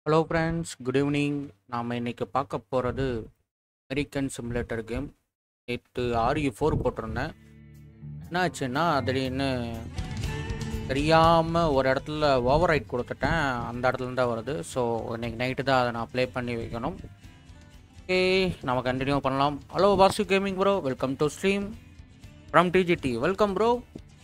Hello friends good evening நாம் இன்றைக்கி பார்க்க போகிறது அமெரிக்கன் சிமுலேட்டர் கேம் நேற்று ஆர்இ ஃபோர் போட்டிருந்தேன் என்னாச்சுன்னா திடீர்னு தெரியாமல் ஒரு இடத்துல ஓவர் ரைட் கொடுத்துட்டேன் அந்த இடத்துல தான் வருது ஸோ இன்னைக்கு நைட்டு தான் அதை நான் ப்ளே பண்ணி வைக்கணும் ஓகே நம்ம கண்டினியூ பண்ணலாம் hello Vasu gaming bro welcome to stream from D G T welcome bro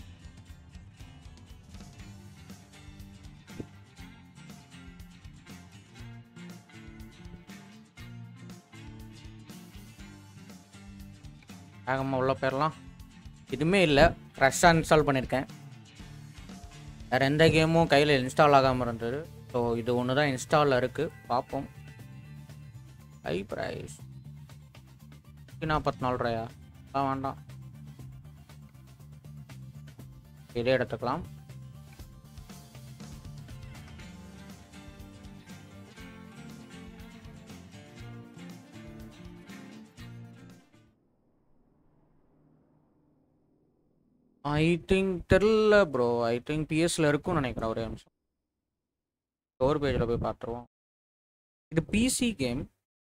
வேகமாக உள்ள போயிடலாம் எதுவுமே இல்லை ஃப்ரெஷ்ஷாக இன்ஸ்டால் பண்ணியிருக்கேன் வேறு எந்த கேமும் கையில் இன்ஸ்டால் ஆகாமல் இருந்தது ஸோ இது ஒன்று தான் இன்ஸ்டாலில் இருக்குது பார்ப்போம் ஹை ப்ரைஸ் நாற்பத்தி நாலு ரூபாயா அதான் வேண்டாம் இதே எடுத்துக்கலாம் ஐ திங்க் தெரில ப்ரோ ஐ திங்க் பிஎஸ்ல இருக்கும்னு நினைக்கிறேன் ஒரே நிமிஷம் ஸ்டோர் பேஜில் போய் பார்த்துருவோம் இது பிசி கேம்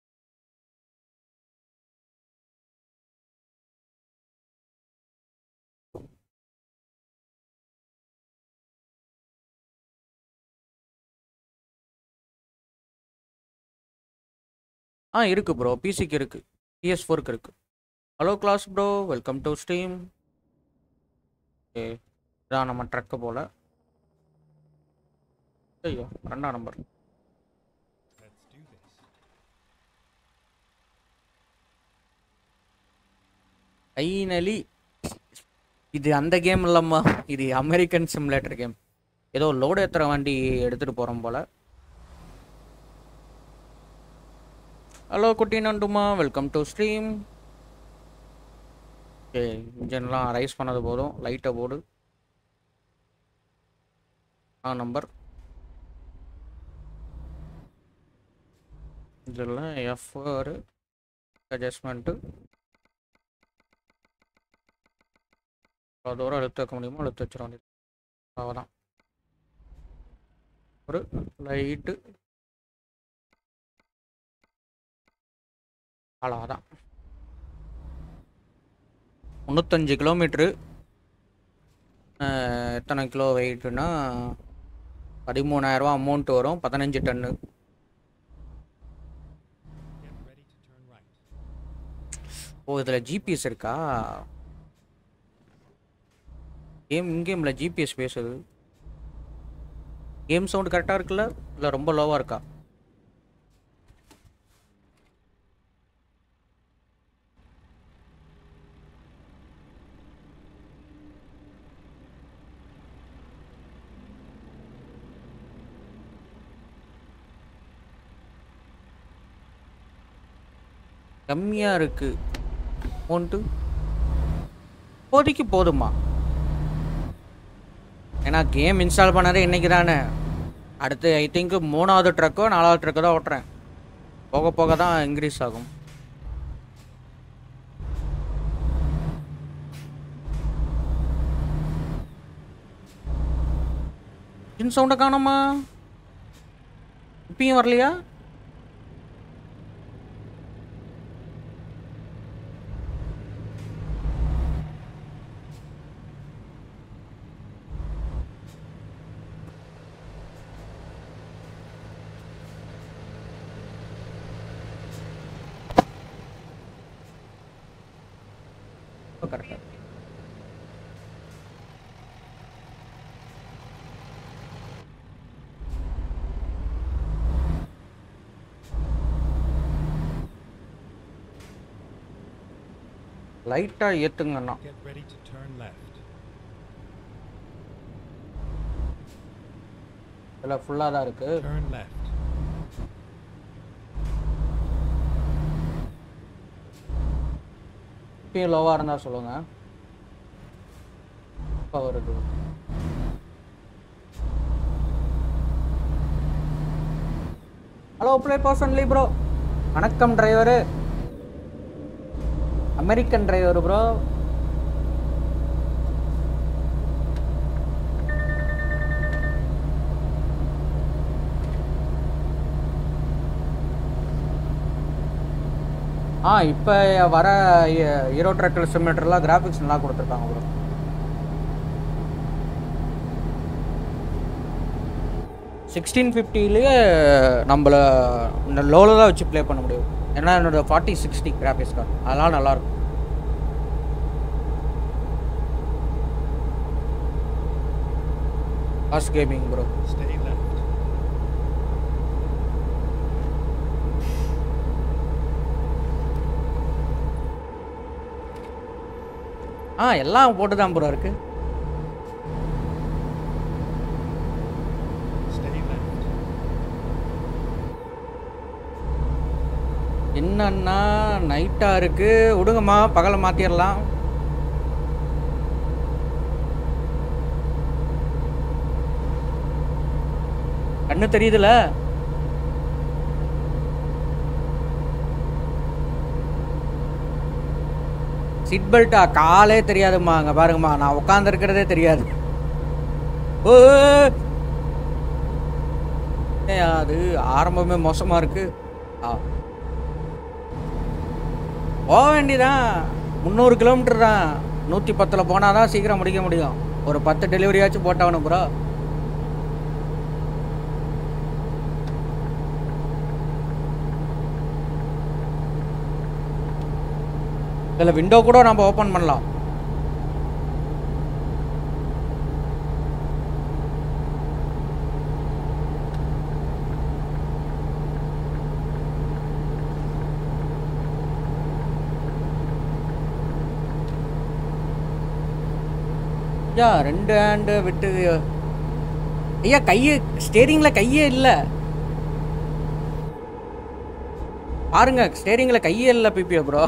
ஆ இருக்கு ப்ரோ பிசிக்கு இருக்கு பிஎஸ் ஃபோருக்கு இருக்கு hello class bro welcome to stream okay இதான் நம்ம ட்ரக்கு போல ஐயோ ரெண்டாம் number Let's do this. Finally இது அந்த கேம் இல்லம்மா இது அமெரிக்கன் சிமுலேட்டர் கேம் ஏதோ லோடு ஏற்றுற வண்டி எடுத்துகிட்டு போகிறோம் போல் ஹலோ குட்டி நண்டுமா வெல்கம் டு ஸ்ட்ரீம் ஓகே இன்ஜின்லாம் ரைஸ் பண்ணது போதும் லைட்டை போடு ஆ நம்பர் இதில் எஃப் ஒரு அட்ஜஸ்ட்மெண்ட்டு எவ்வளோ தூரம் இழுத்து வைக்க முடியுமோ இழுத்து வச்சிட வேண்டியது அவ்வளோதான் ஒரு லைட்டு அவ்வளோதான் முந்நூற்றஞ்சு கிலோமீட்ரு எத்தனை கிலோ வெயிட்டுனா பதிமூணாயிரரூவா அமௌண்ட் வரும் பதினஞ்சு டன்னு Get ready to turn right. ஓ இதில் ஜிபிஎஸ் இருக்கா கேம் இங்கேம்ல ஜிபிஎஸ் பேசுது கேம் சவுண்ட் கரெக்டாக இருக்குல்ல இல்லை ரொம்ப லோவாக இருக்கா கம்மியாக இருக்கு அமௌண்ட்டு இப்போதைக்கு போதுமா ஏன்னா கேம் இன்ஸ்டால் பண்ணதே இன்னைக்கு தானே அடுத்து ஐ திங்க் மூணாவது ட்ரக்கோ நாலாவது ட்ரக்கோ தான் ஓட்டுறேன் போக போக தான் இன்க்ரீஸ் ஆகும் இன் சவுண்டை காணோமா இப்பயும் வரலையா கரெக்டாக லைட்டாக ஏற்றுங்கண்ணா Get ready to turn left. இதில் ஃபுல்லாக தான் இருக்குது Turn left. இப்பயும் லோவாக இருந்தால் சொல்லுங்கள் இப்போ வருது ஹலோ ப்ளே பர்சன்லி ப்ரோ வணக்கம் டிரைவரு அமெரிக்கன் டிரைவர் ப்ரோ ஆ இப்போ வர ஹீரோ ட்ரக்கில் சிமிலேட்டர்லாம் கிராஃபிக்ஸ் நல்லா கொடுத்துருக்காங்க ப்ரோ சிக்ஸ்டீன் ஃபிஃப்டிலேயே நம்மள இந்த லோவில் தான் வச்சு ப்ளே பண்ண முடியும் ஏன்னா என்னோட ஃபார்ட்டி சிக்ஸ்டி கிராஃபிக்ஸ் கார்டு அதெல்லாம் நல்லாயிருக்கும் fast gaming bro Stay left. ஆ எல்லாம் போட்டு தான் ப்ரோ இருக்குது Stay left. என்னன்னா நைட்டாக இருக்குது விடுங்கம்மா பகலை மாற்றிடலாம் கண்ணு தெரியுதுல சீட் பெல்ட்டா காலே தெரியாதும்மா அங்கே பாருங்கம்மா நான் உட்காந்துருக்கிறதே தெரியாது ஓ ஏய், அது ஆரம்பமே மோசமாக இருக்கு ஆ போக வேண்டியதான் முந்நூறு கிலோமீட்டர் தான் நூற்றி பத்தில் போனால் தான் சீக்கிரம் முடிக்க முடியும் ஒரு பத்து டெலிவரியாச்சும் போட்டாகணும் ப்ரோ இதில் விண்டோ கூட நம்ம ஓப்பன் பண்ணலாம் ஐயா ரெண்டு ஹேண்டு விட்டு ஐயா கையே ஸ்டேரிங்கில் கையே இல்லை பாருங்க ஸ்டேரிங்கில் கையே இல்லை பிபிஓ ப்ரோ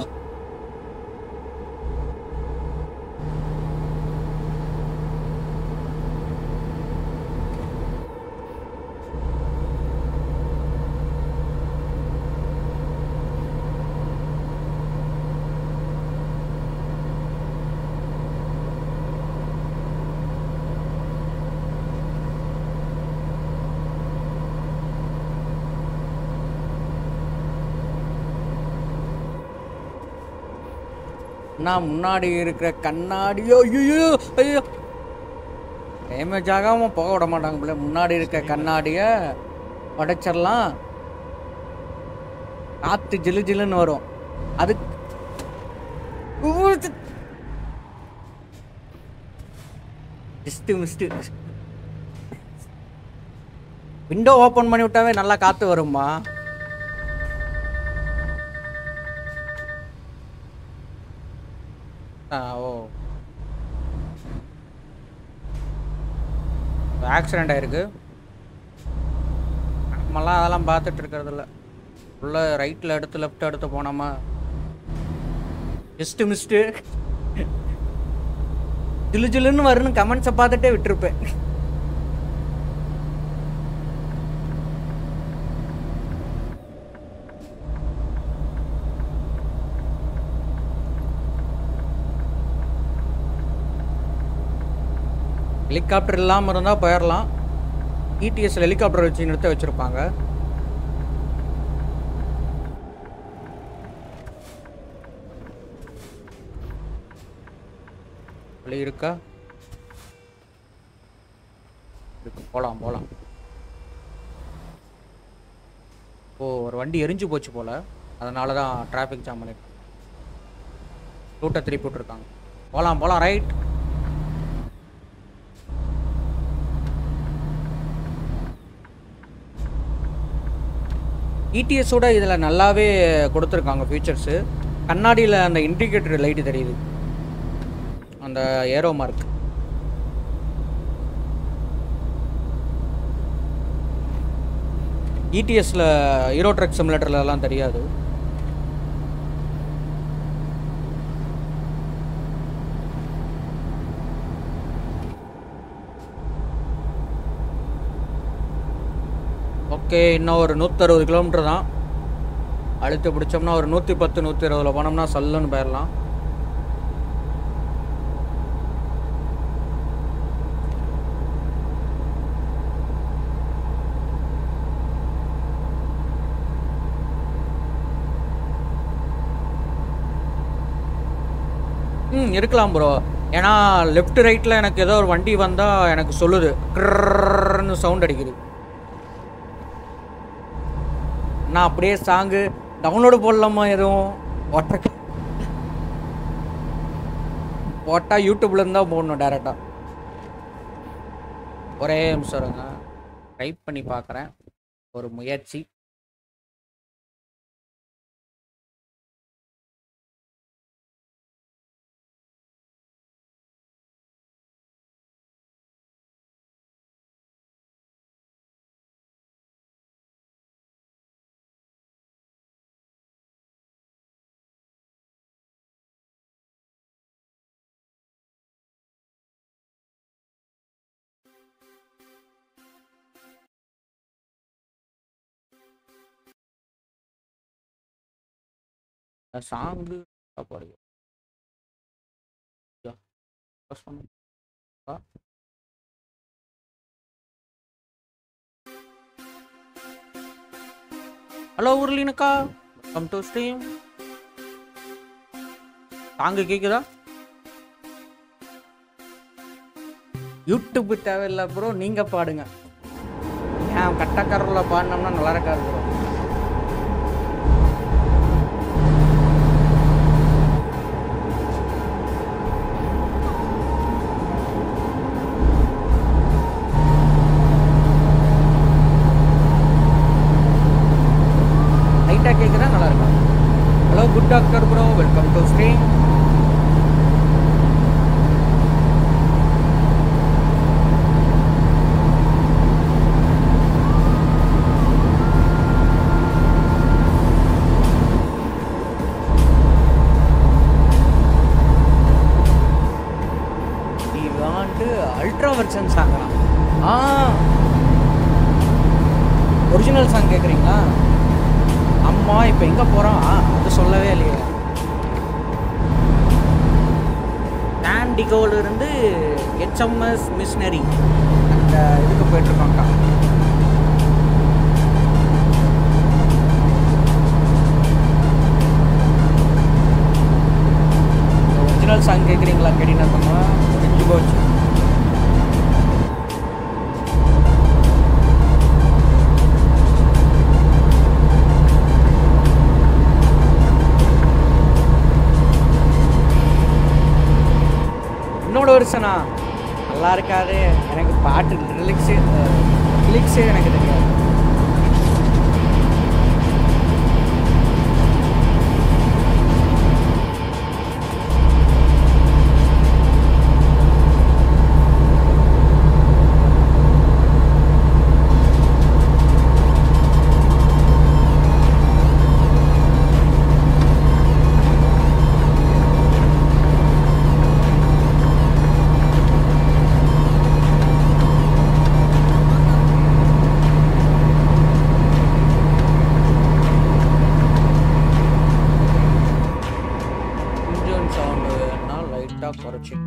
நான் முன்னாடி இருக்கிற கண்ணாடியோ ஐயோ ஐயோ டேமேஜ் ஆகாம போக விட மாட்டாங்க போல முன்னாடி இருக்க கண்ணாடிய உடைச்சிடலாம் காத்து ஜிலு ஜிலுன்னு வரும் அது மிஸ்டு மிஸ்டு விண்டோ ஓப்பன் பண்ணி விட்டாவே நல்லா காத்து வருமா ஆ ஓ ஆக்சிடெண்ட் ஆயிருக்கு நம்மலாம் அதெல்லாம் பார்த்துட்டு இருக்கிறது இல்ல உள்ள ரைட்டில் எடுத்து லெஃப்ட் எடுத்து போனோமா ஜஸ்ட் மிஸ்டு ஜிலு ஜிலுன்னு வரும்னு கமெண்ட்ஸை பார்த்துட்டே விட்டுருப்பேன் ஹெலிகாப்டர் இல்லாமல் இருந்தால் போயிடலாம் இடிஎஸ்ல ஹெலிகாப்டர் வச்சு நிறுத்த வச்சுருப்பாங்க வழி இருக்கா இருக்கு போகலாம் போகலாம் ஓ ஒரு வண்டி எரிஞ்சு போச்சு போல அதனால தான் டிராஃபிக் ஜாம் பண்ணிருக்காங்க ரூட்டை திருப்பி விட்ருக்காங்க போகலாம் போகலாம் ரைட் இடிஎஸோட இதில் நல்லாவே கொடுத்துருக்காங்க ஃபீச்சர்ஸு கண்ணாடியில் அந்த இண்டிகேட்டர் லைட்டு தெரியுது அந்த ஏரோ மார்க் இடிஎஸ்ல ஹீரோ ட்ரக் சிமுலேட்டர்லலாம் தெரியாது ஓகே இன்னும் ஒரு நூற்றறுபது கிலோமீட்டர் தான் அழுத்து பிடிச்சோம்னா ஒரு நூற்றி பத்து நூற்றி இருபதில் போனோம்னா சல்லுன்னு போயிடலாம் ம் இருக்கலாம் ப்ரோ ஏன்னா லெஃப்ட் ரைட்டில் எனக்கு ஏதோ ஒரு வண்டி வந்தால் எனக்கு சொல்லுது க்ரன்னு சவுண்ட் அடிக்குது நான் அப்படியே சாங்கு டவுன்லோடு போடலாமா எதுவும் ஒட்ட போட்டா யூடியூப்ல இருந்தா போடணும் டேரெக்டா ஒரே நிமிஷம் இருங்க டைப் பண்ணி பார்க்குறேன் ஒரு முயற்சி சாங்கு சாப்பாடு ஹலோ உருளினக்கா வெல்கம் டு ஸ்ட்ரீம் சாங்கு கேக்குதா யூடியூப் தேவையில்லை ப்ரோ நீங்க பாடுங்க ஏன் கட்டக்கரில் பாடினோம்னா நல்லா இருக்காது ப்ரோ லைட்டாக கேட்குறா நல்லா இருக்கும் hello good doctor bro welcome to stream இவான்ட்டு அல்ட்ரா வெர்ஷன் சாங்லாம் ஆ ஒரிஜினல் சாங் கேட்குறீங்களா அம்மா இப்போ எங்கே போகிறோம் அது சொல்லவே இல்லையே டிகோல இருந்து ஹெச்எம்எஸ் மிஷினரி அந்த இதுக்கு போயிட்டுருக்கோம்க்கா ஒரிஜினல் சாங் கேட்குறீங்களா கேட்டீங்கன்னா முடிஞ்சு போச்சு இன்னொரு வருஷனா நல்லா இருக்காது எனக்கு பாட்டு லிரிக்ஸு லிரிக்ஸே எனக்கு தெரியாது இன்ஜின் சவுண்டு வேணா லைட்டாக குறைச்சி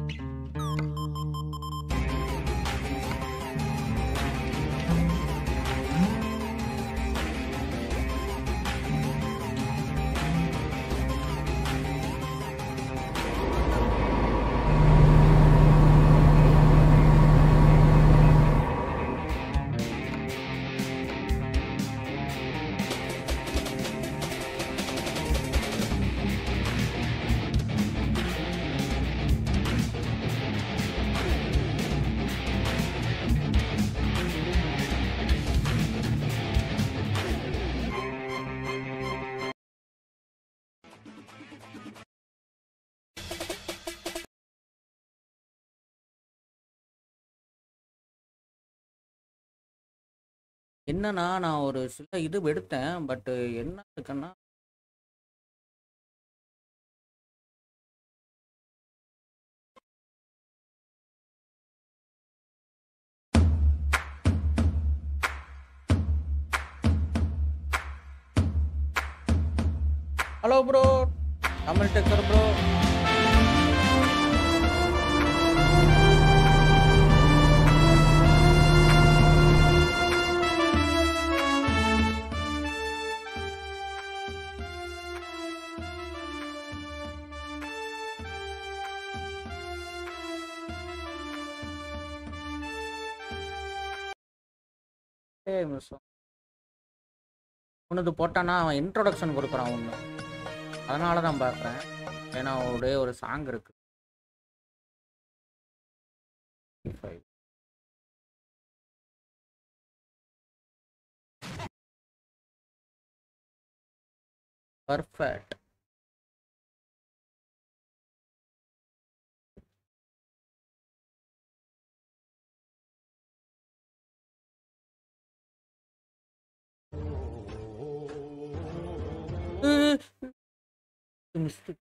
என்னன்னா நான் ஒரு சில இது எடுத்தேன் பட் என்ன இருக்குன்னா ஹலோ ப்ரோ தமிழ் டெக்கர் ப்ரோ ஏய் மிஸ் ஒன்று போட்டானா அவன் இன்ட்ரோடக்ஷன் கொடுக்குறான் ஒன்று அதனால தான் பார்க்குறேன் ஏன்னா ஒரே ஒரு சாங் இருக்கு பர்ஃபெக்ட் மிஸ்டேக்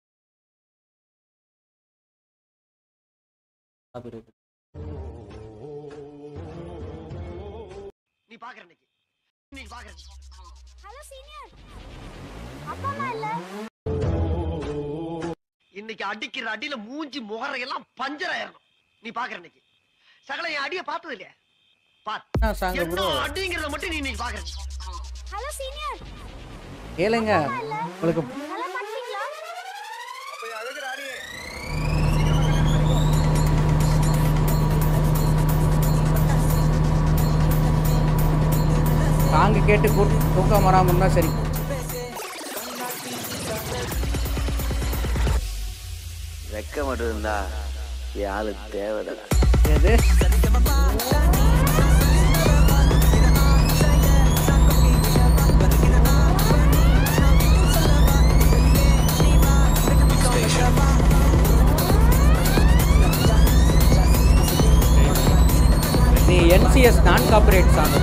நீ பாக்குற இன்னைக்கு நீ பாக்குற ஹலோ சீனியர் அப்பா அம்மா இல்ல இன்னைக்கு அடிக்கிற அடியில மூஞ்சி முகரையெல்லாம் பஞ்சர் ஆயிரணும் நீ பாக்குற இன்னைக்கு சகல என் அடிய பார்த்தது இல்லையா பார் என்ன சாங் என்ன ப்ரோ அடிங்கிறத மட்டும் நீ இன்னைக்கு பாக்குற ஹலோ சீனியர் கேளுங்க உங்களுக்கு நல்லா பாடுறீங்களா சாங்கு கேட்டு கூட்டு தூக்கம் வராமல் இருந்தால் சரி வெக்க மட்டும் இருந்தா என் ஆளு தேவைதான் எது நீ என்சிஎஸ் நான் copyright song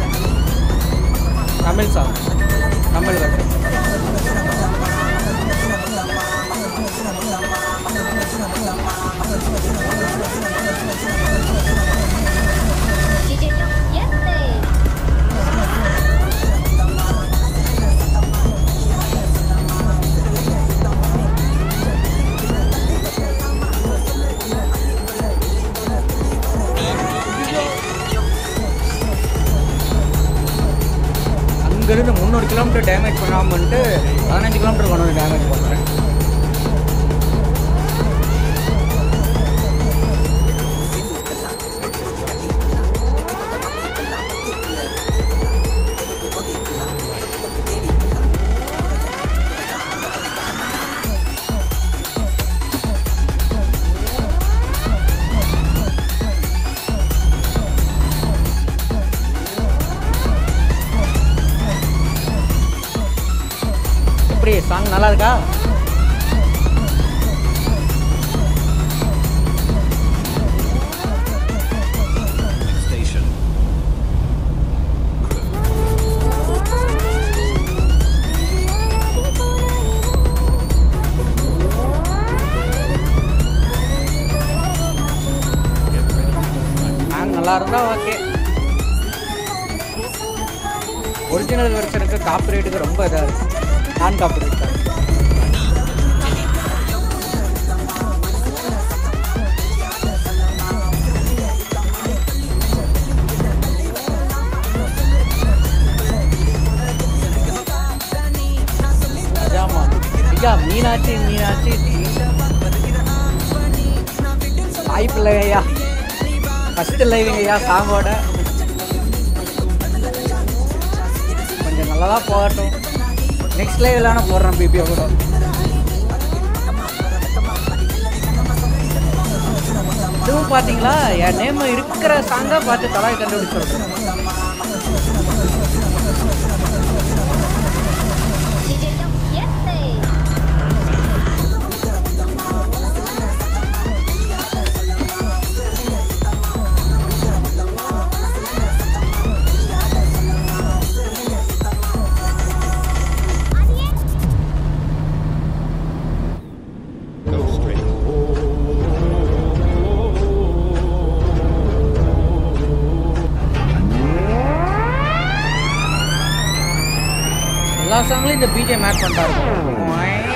Tamil song Tamil version Yes, அங்கேருந்து முந்நூறு கிலோமீட்டர் டேமேஜ் பண்ணாமல் வந்துட்டு பதினஞ்சு கிலோமீட்டர் கொண்டு வந்து டேமேஜ் பண்ணுறேன் எப்படி சாங் நல்லா இருக்கா Station. சாங் நல்லா இருந்தா ஓகே ஒரிஜினல் வெர்ஷனுக்கு காப்பிரைட்டுக்கு ரொம்ப இதாக இருக்கு நான் காப்பிரைட் தான் நிஜாமா ஐயா மீனாட்சி மீனாட்சி வாய்ப்பு இல்லை ஐயா ஃபஸ்ட்டு லைவுங்க ஐயா சாங்கோட கொஞ்சம் நல்லதா போகட்டும் நெக்ஸ்ட் லைவில் வேணால் போடுறேன் பிபிஓ கூட இதுவும் பார்த்தீங்களா என் நேம் இருக்கிற சாங்கை பார்த்து தலாய் கண்டுபிடிச்சு சொல்கிறேன் yes. Go straight. எல்லா சாங்லையும் இந்த பிஜே மேட் பண்ணிட்டாரு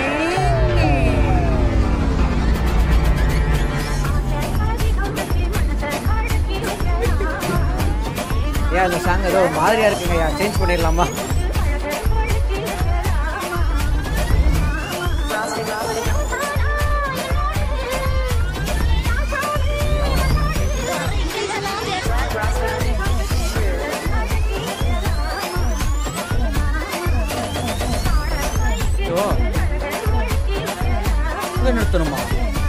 ஏன் இந்த சாங் ஏதோ ஒரு மாதிரியா இருக்குங்க ஐயா சேஞ்ச் பண்ணிடலாமா அங்க நிறுத்தணுமா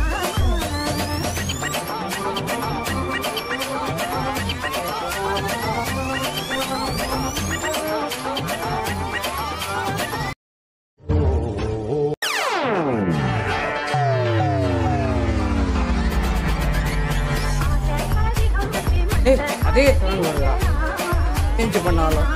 ஏய் அதே sound வருதா சேஞ்ச் பண்ணாலும்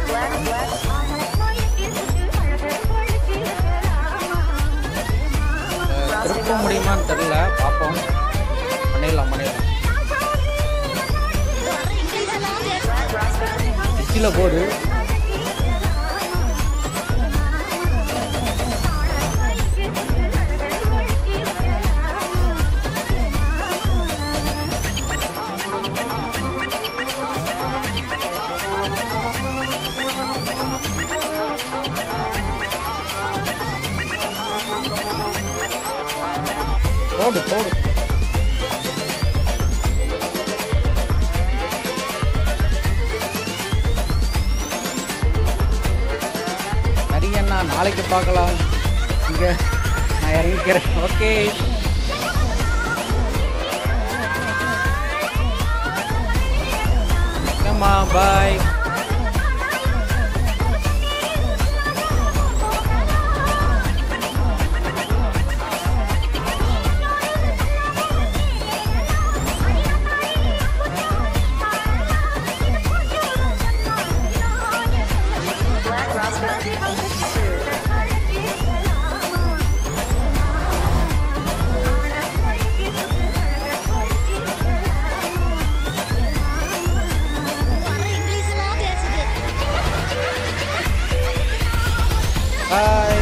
அஹ், திருப்ப முடியுமான்னு தெரியல பார்ப்போம் பண்ணிடலாம் பண்ணிடலாம் கீழே போடு போடு போடு சரியண்ணா நாளைக்கு பார்க்கலாம் இங்க நான் இறங்கிக்கிறேன் ஓகே பாய் பாய்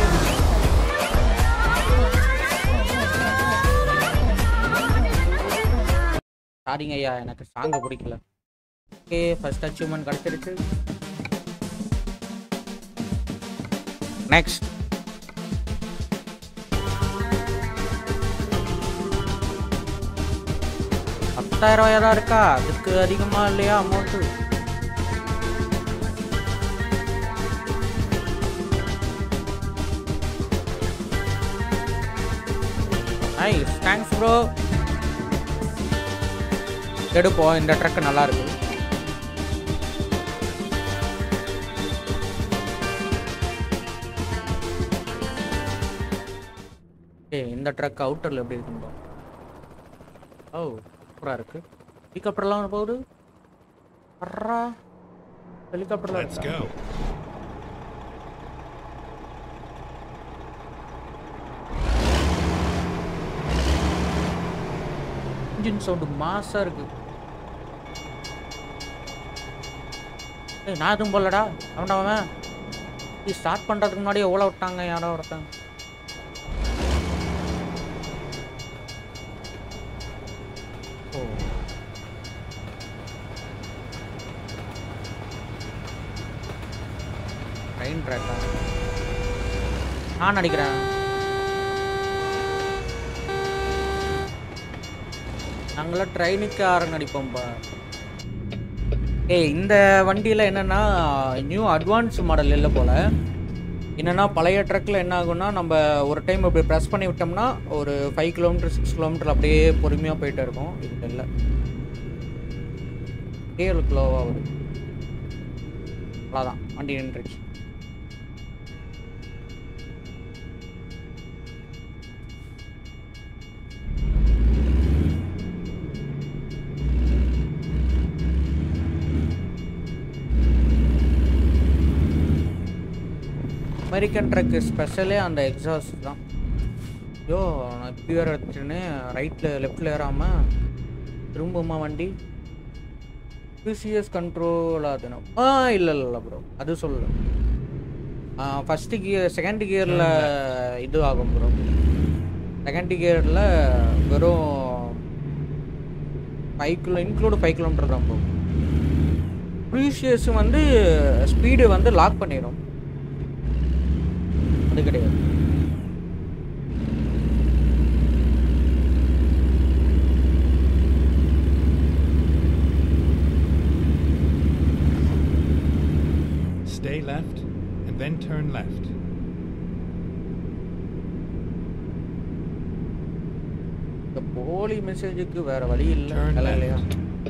சாரிங்க ஐயா எனக்கு சாங்க பிடிக்கல ஓகே ஃபர்ஸ்ட் அச்சீவ்மெண்ட் கிடைச்சிருச்சு நெக்ஸ்ட் பத்தாயிரம் ரூபாயா தான் இருக்கா அதுக்கு அதிகமா இல்லையா அமௌண்ட்டு நைஸ் தேங்க்ஸ் ப்ரோ எடுப்போம் இந்த ட்ரக் நல்லா இருக்கு ஏய் இந்த ட்ரக் அவுட்டரில் எப்படி இருக்குன்னு ஓ சூப்பராக இருக்கு ஹெலிகாப்டர்லாம் ஒன்று போகுது அட்ரா ஹெலிகாப்டர்லாம் Let's இருக்கா? go. இன்ஜின் சவுண்டு மாசா இருக்கு ஏய் நான் எதுவும் போலடா அவன்டா அவன் ஸ்டார்ட் பண்றதுக்கு முன்னாடி எவ்வளோ விட்டாங்க யாரோ ஒருத்தன் ஓ ட்ரெயின் ட்ராக்கா நான் நடிக்கிறேன் நாங்களாம் ட்ரெயினுக்கு ஆரம் நடிப்போம்ப்பா ஏய் இந்த வண்டியில் என்னென்னா நியூ அட்வான்ஸ் மாடல் இல்லை போல் என்னென்னா பழைய ட்ரக்கில் என்ன ஆகும்னா நம்ம ஒரு டைம் அப்படி ப்ரெஸ் பண்ணி விட்டோம்னா ஒரு ஃபைவ் கிலோமீட்டர் சிக்ஸ் கிலோமீட்டர் அப்படியே பொறுமையாக போயிட்டே இருக்கும் இது இல்லை ஏழு கிலோவாக வரும் அவ்வளோதான் வண்டி நின்றுச்சு அமெரிக்கன் ட்ரக்கு ஸ்பெஷலே அந்த எக்ஸாஸ்ட் தான் ஐயோ நான் இப்படி வேறு எடுத்துட்டேன்னு ரைட்டில் லெஃப்டில் ஏறாமல் திரும்புமா வண்டி பிசிஎஸ் கண்ட்ரோல் ஆகணும் ஆ இல்லை இல்லை இல்லை ப்ரோ அது சொல்லல ஃபஸ்ட்டு கியர் செகண்ட் கியரில் இது ஆகும் ப்ரோ செகண்ட் கியரில் வெறும் five kilo include five kilometre தான் போகும் ப்ரீஷியஸ் வந்து ஸ்பீடு வந்து லாக் பண்ணிடும் அது கிடையாது Stay left and then turn left. இந்த போலி மெசேஜுக்கு வேற வழி இல்லை Turn left. இல்லையா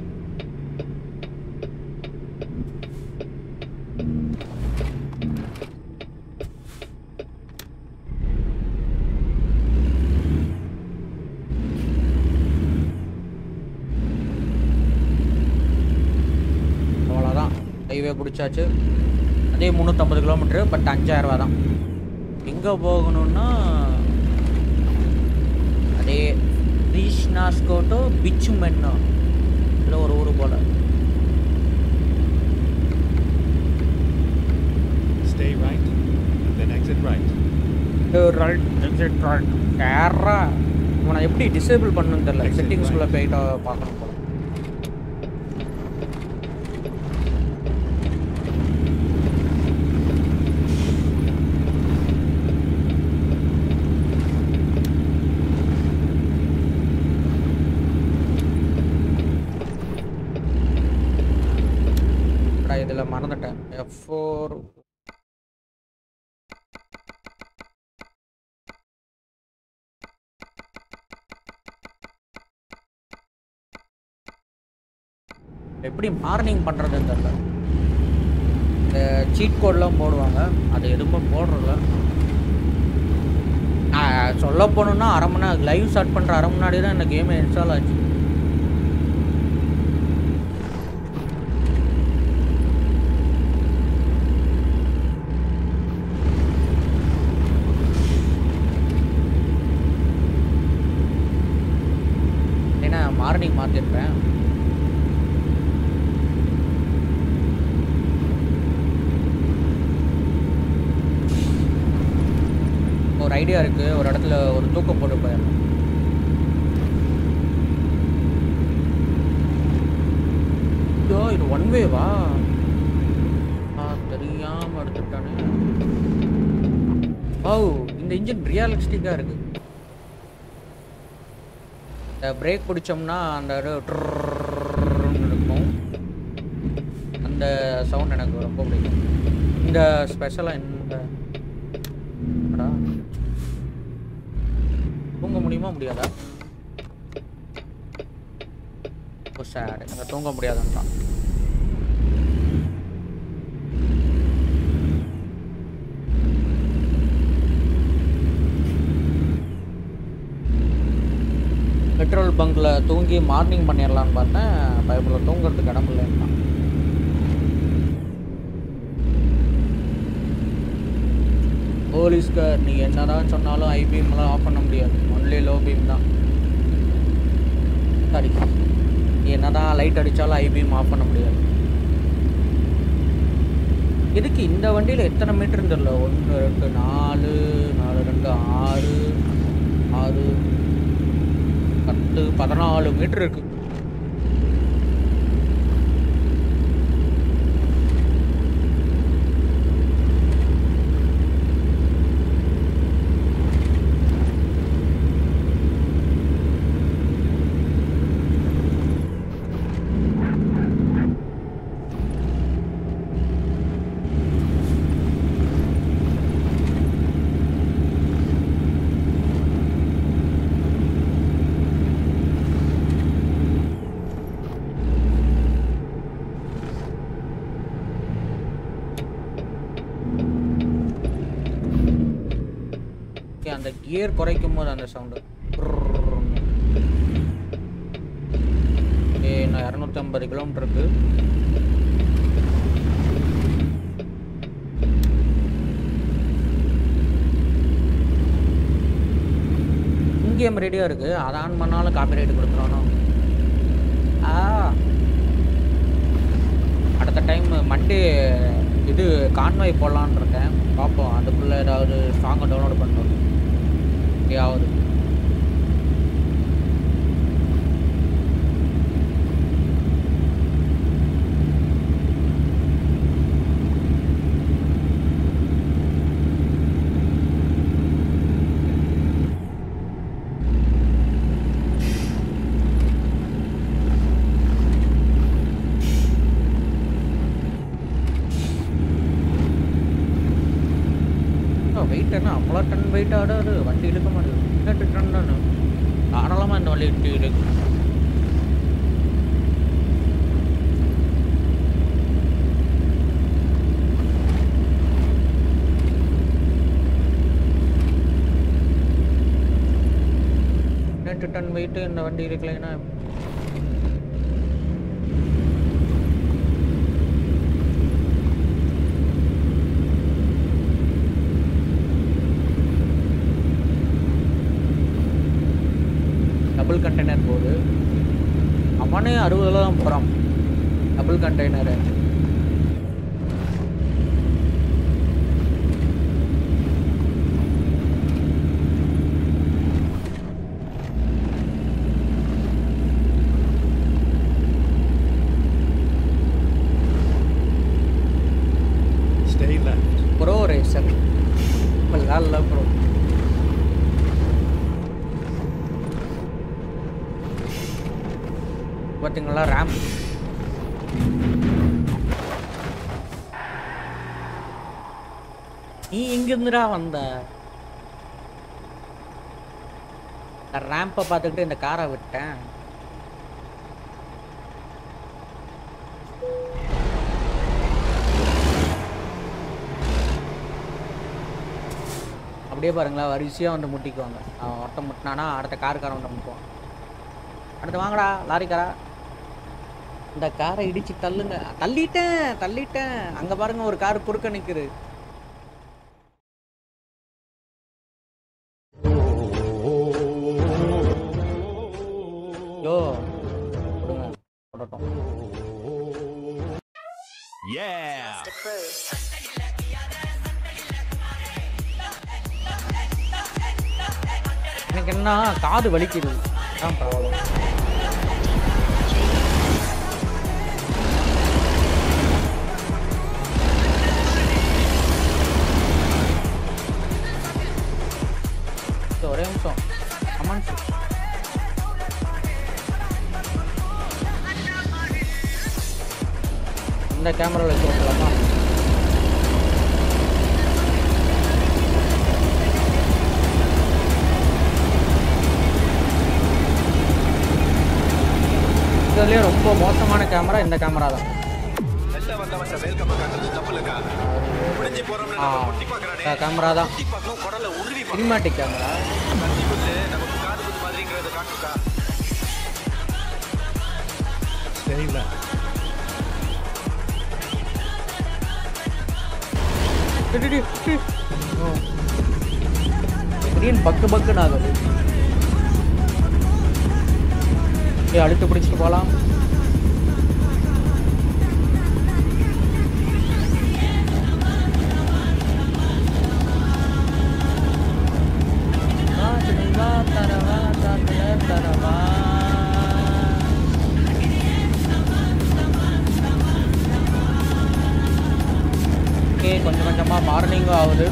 அவ்வளோதான் ஹைவே பிடிச்சாச்சு அதே முந்நூற்றம்பது கிலோமீட்ரு பட் அஞ்சாயிரரூவா தான் எங்கே போகணும்னா அதே ரீஷ்னாஸ்கோட்டோ பிச்சுமென்னோ இல்லை ஒரு ஊர் போல் Stay right, and then exit right. Right exit right கேரா இவனை எப்படி டிசேபிள் பண்ணணும்னு தெரியல Exit செட்டிங்ஸ்குள்ளே right. போயிட்டு பார்க்கணும் போல இதில் மறந்துட்டேன் எஃப் ஃபோர் எப்படி மார்னிங் பண்ணுறதுன்னு தெரியல இந்த சீட் கோட்லாம் போடுவாங்க அது எதுவுமே போடுறதில்ல நான் சொல்ல போகணுன்னா அரை மணி நேரம் லைவ் ஸ்டார்ட் பண்ணுற அரை மணி முன்னாடி தான் இந்த கேமே இன்ஸ்டால் ஆச்சு ஏன்னா மார்னிங் மாற்றிருப்பேன் ஒரு ஐடியா இருக்கு ஒரு இடத்துல ஒரு தூக்கம் போட்டு போயிடணும் ஐயோ இது ஒன் வேவா தெரியாம எடுத்துட்டானே ஓ இந்த இன்ஜின் ரியலிஸ்டிக்காக இருக்கு இந்த பிரேக் பிடிச்சோம்னா அந்த இது ட்ருர்ருன்னு இருக்கும் அந்த சவுண்ட் எனக்கு ரொம்ப பிடிக்கும் இந்த ஸ்பெஷலாக இந்த அடா. தூங்க முடியுமா முடியாதா ஓ சேடு அங்கே தூங்க முடியாதுன்றான் பெட்ரோல் பங்க்ல தூங்கி மார்னிங் பண்ணிடலான்னு பார்த்தேன் பைப்பில் தூங்குறதுக்கு இடம் இல்லைன்னா போலீஸ்கார் நீ என்னதான் சொன்னாலும் ஐ பீம்லாம் ஆஃப் பண்ண முடியாது ஒன்லி லோ பீம் தான் சாரி நீ என்னதான் லைட் அடித்தாலும் ஐ பீம் ஆஃப் பண்ண முடியாது இதுக்கு இந்த வண்டியில் எத்தனை மீட்டர் தெரியல ஒன்று ரெண்டு நாலு நாலு ரெண்டு ஆறு ஆறு பத்து பதினாலு மீட்டர் இருக்கு ஓகே அந்த கியர் குறைக்கும் போது அந்த சவுண்டு ஓகே நான் இரநூத்தம்பது கிலோமீட்டர் இருக்கு இங்கேயும் ரெடியாக இருக்குது அதை ஆன் பண்ணாலும் காப்பி ரைட் கொடுத்துருவானோ ஆ அடுத்த டைம் மண்டே இது கான்வாய் போடலான்னு இருக்கேன் பார்ப்போம் அதுக்குள்ளே ஏதாவது ஸ்ட்ராங்காக டவுன்லோட் பண்ணுறோம் எங்கேயாவது வெயிட் என்ன அவ்வளோ டன் வெயிட் ஆடாது வண்டி இழுக்க மாட்டேங்குது பதினெட்டு டன் தானே தாராளமாக இந்த வழி இருக்கு இருக்கு ரெண்டு டன் வெயிட்டு இந்த வண்டி இருக்கலைன்னா டபுள் கண்டெய்னர் போகுது அவனே அறுபதுல தான் போகிறான் double container Stay left. Bro racer இப்பெல்லாம் இல்லை ப்ரோ பார்த்தீங்களா ரேம் நீ எங்கிருந்துடா வந்த ரேம்பை பார்த்துக்கிட்டு இந்த காரை விட்டேன் அப்படியே பாருங்களேன் வரிசையாக வந்து முட்டிக்குவாங்க அவன் ஒருத்தன் முட்டினானா அடுத்த காருக்காரன் வந்து முட்டுவான் அடுத்து வாங்கடா லாரிக்காரா இந்த காரை இடிச்சு தள்ளுங்க தள்ளிட்டேன் தள்ளிட்டேன் அங்க பாருங்க ஒரு கார் குறுக்க நிக்குது யோ கொடுங்க போடட்டும் Yeah. எனக்கு என்ன காது வலிக்குது அதான் ப்ராப்ளம் ஒரே நிமிஷம் கமெண்ட்ஸ் இந்த கேமராவில் வச்சு விட்டுலாமா இதுலேயே ரொம்ப மோசமான கேமரா இந்த கேமரா தான் ஆ கேமரா தான் cinematic camera Stay left. Screen பக்கு பக்குன்னு ஆகுது ஏய் அழுத்து பிடிச்சிட்டு போகலாம் ஓகே கொஞ்சம் கொஞ்சமாக மார்னிங்கும் ஆகுது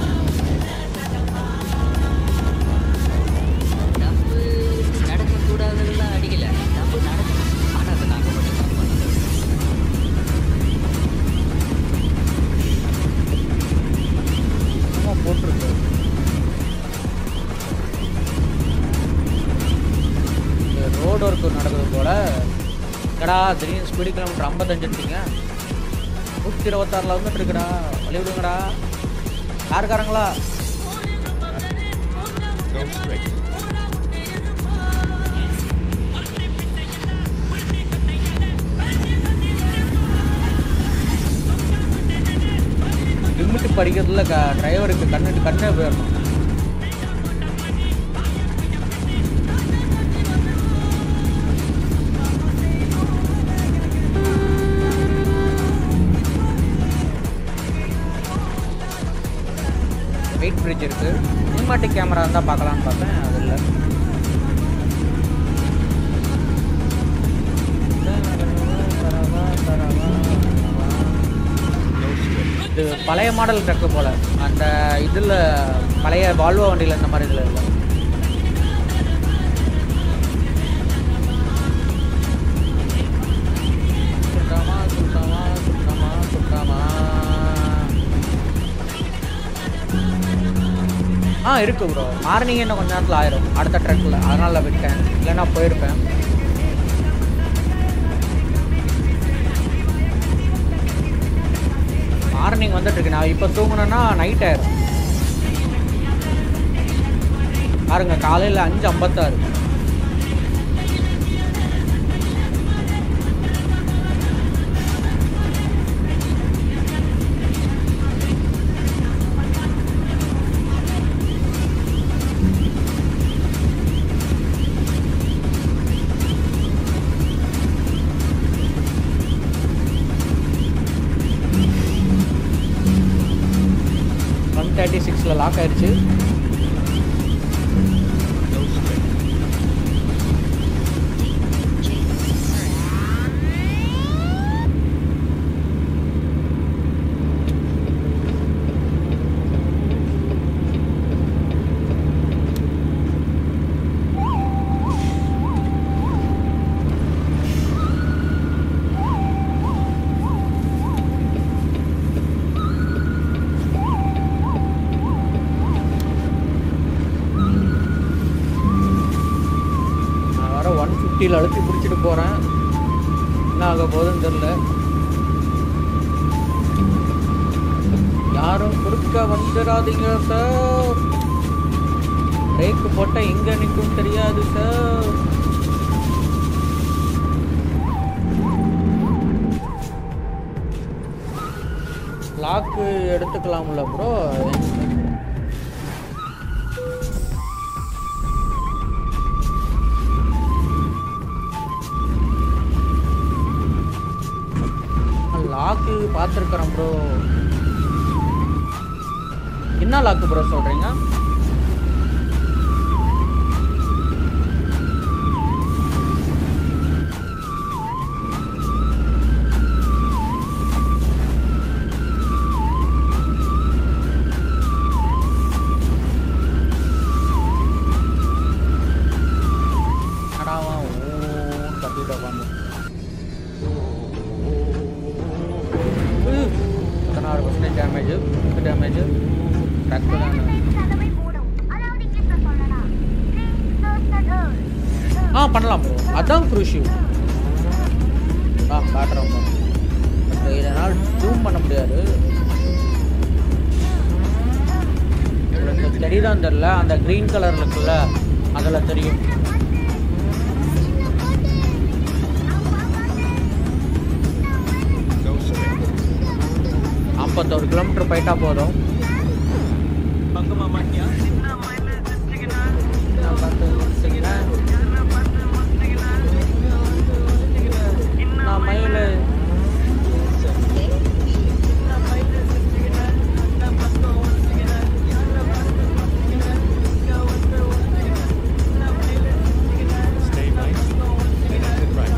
டப்பு நடக்கக்கூடாதெல்லாம் அடிக்கல டப்பு நடக்கணும் ஆனால் அதை நாங்கள் மட்டும் தான் பண்ணணும் சும்மா போட்டிருக்கு ரோடு ஒர்க் நடக்குது போல கடா திடீர்னு ஸ்பீடு கிலோமீட்டர் ஐம்பத்தஞ்சு எடுத்தீங்க நூற்றி இருபத்தாறில் வந்துட்டு இருக்குடா வழி விடுங்கடா யாருக்காரங்களா Go straight. லிமிட் படிக்கிறதுல க டிரைவருக்கு கண்ணு கண்ணே போயிடணும் வெயிட் பிரிட்ஜ் இருக்கு சினிமாட்டிக் கேமரா இருந்தால் பார்க்கலான்னு பார்த்தேன் அது இல்லை Go straight. இது பழைய மாடல் ட்ரக்கு போல அந்த இதில் பழைய வால்வோ வண்டியில் இந்த மாதிரி இதில் இல்லை சுத்தமா சுத்தமா சுத்தமா சுத்தமா ஆ இருக்கு ப்ரோ மார்னிங் இன்னும் கொஞ்ச நேரத்தில் ஆயிரும் அடுத்த ட்ரெக்கில் அதனால விட்டேன் இல்லைன்னா போயிருப்பேன் மார்னிங் வந்துட்டு இருக்கு நான் இப்போ தூங்குனேன்னா நைட் ஆயிரும் பாருங்க காலையில் அஞ்சு ஐம்பத்தாறு ஒன் தேர்ட்டி சிக்ஸில் லாக் ஆயிடுச்சு No straight. நான் வர ஒன் ஃபிஃப்டியில் அழுத்தி பிடிச்சிட்டு போகிறேன் என்ன ஆக போகுதுன்னு தெரில யாரும் குறுக்க வந்துடாதீங்க சார் பிரேக்கு போட்டால் எங்கே நிற்கும் தெரியாது சார் லாக்கு எடுத்துக்கலாம்ல ப்ரோ லாக்கு பார்த்துருக்குறேன் ப்ரோ என்ன லாக்கு ப்ரோ சொல்கிறீங்க அடாவா ஓன்னு கத்திட்டு உட்காந்து பதினாறு பர்சன்டேஜ் டேமேஜ் பத்து டேமேஜ் டக்கு தான் கதவை மூடும் அதாவது இங்கிலீஷ்ல சொல்லனா ப்ளீஸ் க்ளோஸ் த டோர் ஆ பண்ணலாம் ப்ரோ அதான் க்ரூஷியூ ஆ காட்டுறோம் பட் இதனால் ஜூம் பண்ண முடியாது உங்களுக்கு தெரியுதான் தெரில அந்த க்ரீன் கலர் இருக்குல்ல அதில் தெரியும் No straight. நாற்பத்தோரு கிலோமீட்டர் போயிட்டா போதும் நான் மயிலு Stay right. And exit right.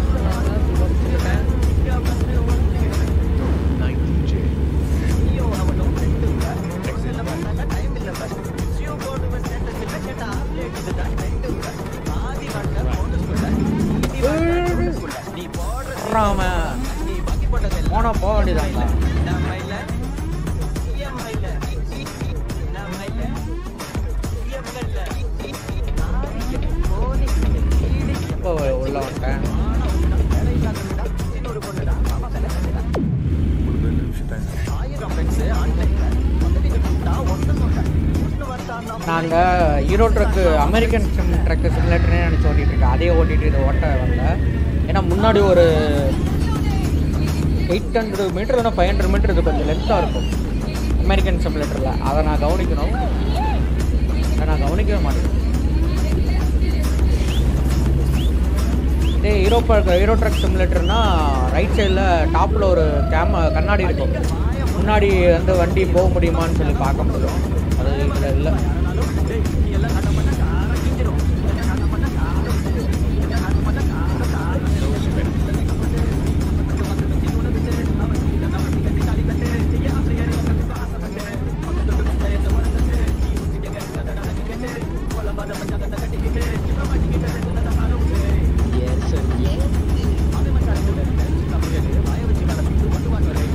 90J. Exit right. Rama போனா போக வேண்டியதாங்களா எப்போ உள்ள வந்துட்டேன் நாங்கள் hero truck American sim truck சிமுலேட்டர்னே நினச்சி ஓட்டிகிட்டு இருக்கேன் அதே ஓட்டிட்டு இதை ஓட்ட வரல ஏன்னா முன்னாடி ஒரு எயிட் ஹண்ட்ரட் மீட்டர் வேணால் ஃபைவ் ஹண்ட்ரட் மீட்டர் இது கொஞ்சம் லென்த்தாக இருக்கும் அமெரிக்கன் சிமுலேட்டரில் அதை நான் கவனிக்கணும் அதை நான் கவனிக்கவே மாட்டேன் இதே ஹீரோ ஹீரோ ட்ரக் சிமுலேட்டர்னா ரைட் சைடில் டாப்பில் ஒரு கேம கண்ணாடி இருக்கும் முன்னாடி வந்து வண்டி போக முடியுமான்னு சொல்லி பார்க்க முடியும் அது இதில் இல்லை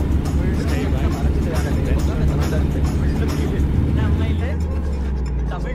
Stay right. Then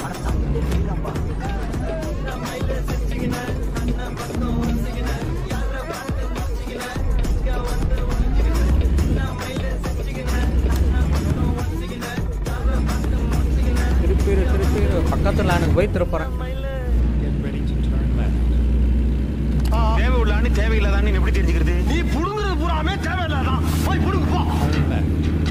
திருப்பிடு திருப்பிடு பக்கத்து லேனுக்கு போய் திருப்புறேன் Get ready to turn left. தேவை உள்ளான்னு தேவையில்லாதான்னு எப்படி தெரிஞ்சுக்கிறது நீ புடுங்குறது பூராமே தேவையில்லாதான் போய் புடுங்கு போ Turn left.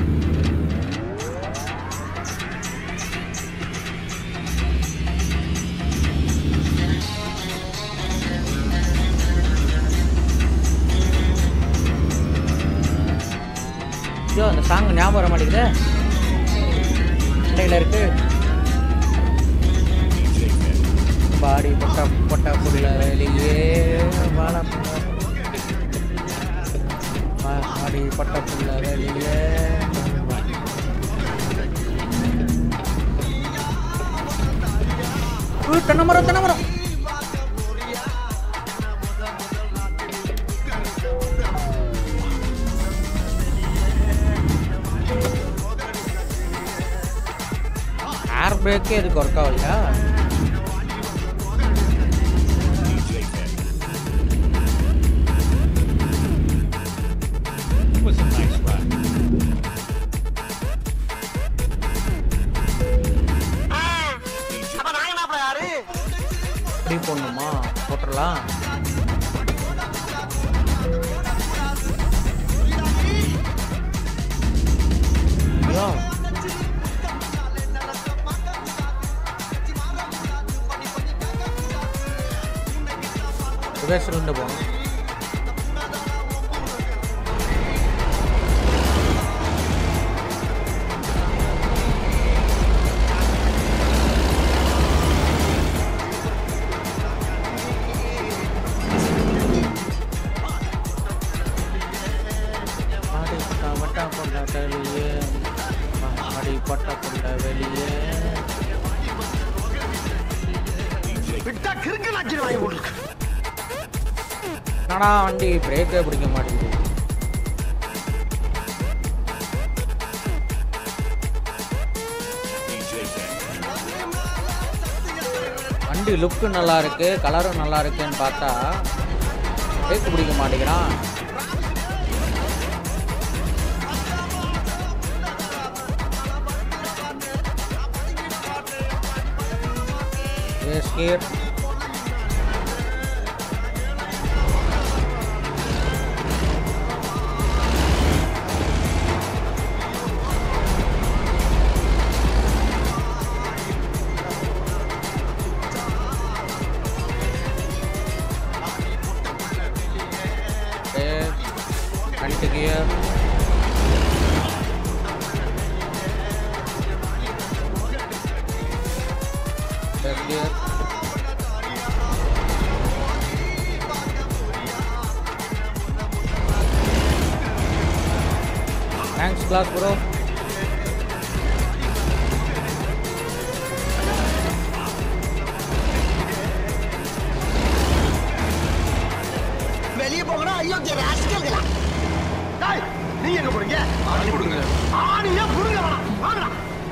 ஐயோ அந்த சாங் ஞாபகம் வர மாட்டேங்குது இடையில இருக்கு பாடி பொட்ட பொட்ட புள்ள வெளியே வாழ பாடி பொட்ட புள்ள வெளியே உய், தென்னை மரம் தென்னை மரம் ஏர் பிரேக்கே இதுக்கு ஒர்க் ஆகலையா It was a nice ride. அப்ப நான் என்ன யாரு இப்படி போடணுமா போட்டுடலாம் ஐயோ. ரிவர்ஸ்ல இருந்து போகணும் ஆடி பட்டா வட்டா கொண்ட வெளியே ஆடி பட்டா கொண்ட வெளியே விட்டா கிறுக்கு நாச்சு வாங்கி போட்டுருக்கு என்னடா வண்டி பிரேக்கே பிடிக்க மாட்டேங்குது வண்டி லுக்கு நல்லா இருக்கு கலரும் நல்லா இருக்குன்னு பார்த்தா பிரேக் பிடிக்க மாட்டேங்கிறான் Yes, here. There. Anti gear. Left gear. Thanks, class bro. வெளியே போகடா ஐயோ ராஸ்கல்களா டேய் நீ எங்க போறீங்க ஆணி புடுங்க ஆணியா புடுங்க வேணாம் வாங்கடா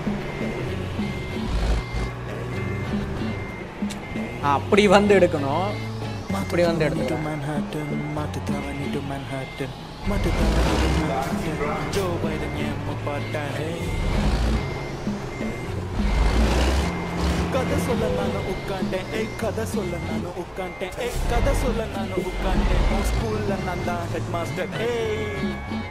ஆ, அப்படி வந்து எடுக்கணும் அப்படி வந்து எடுத்துக்கலாம் Manhattan, mata tawani to Manhattan, mata tawani to Manhattan. Joe Biden ஏம்மா பாட்டா ஹே கதை சொல்ல நானும் உட்காண்டேன் ஏய் கதை சொல்ல நானும் உட்காண்டேன் ஏய் கதை சொல்ல நானும் உட்காண்டேன் உன் ஸ்கூல்ல நான் தான் ஹெட் மாஸ்டர் ஏய்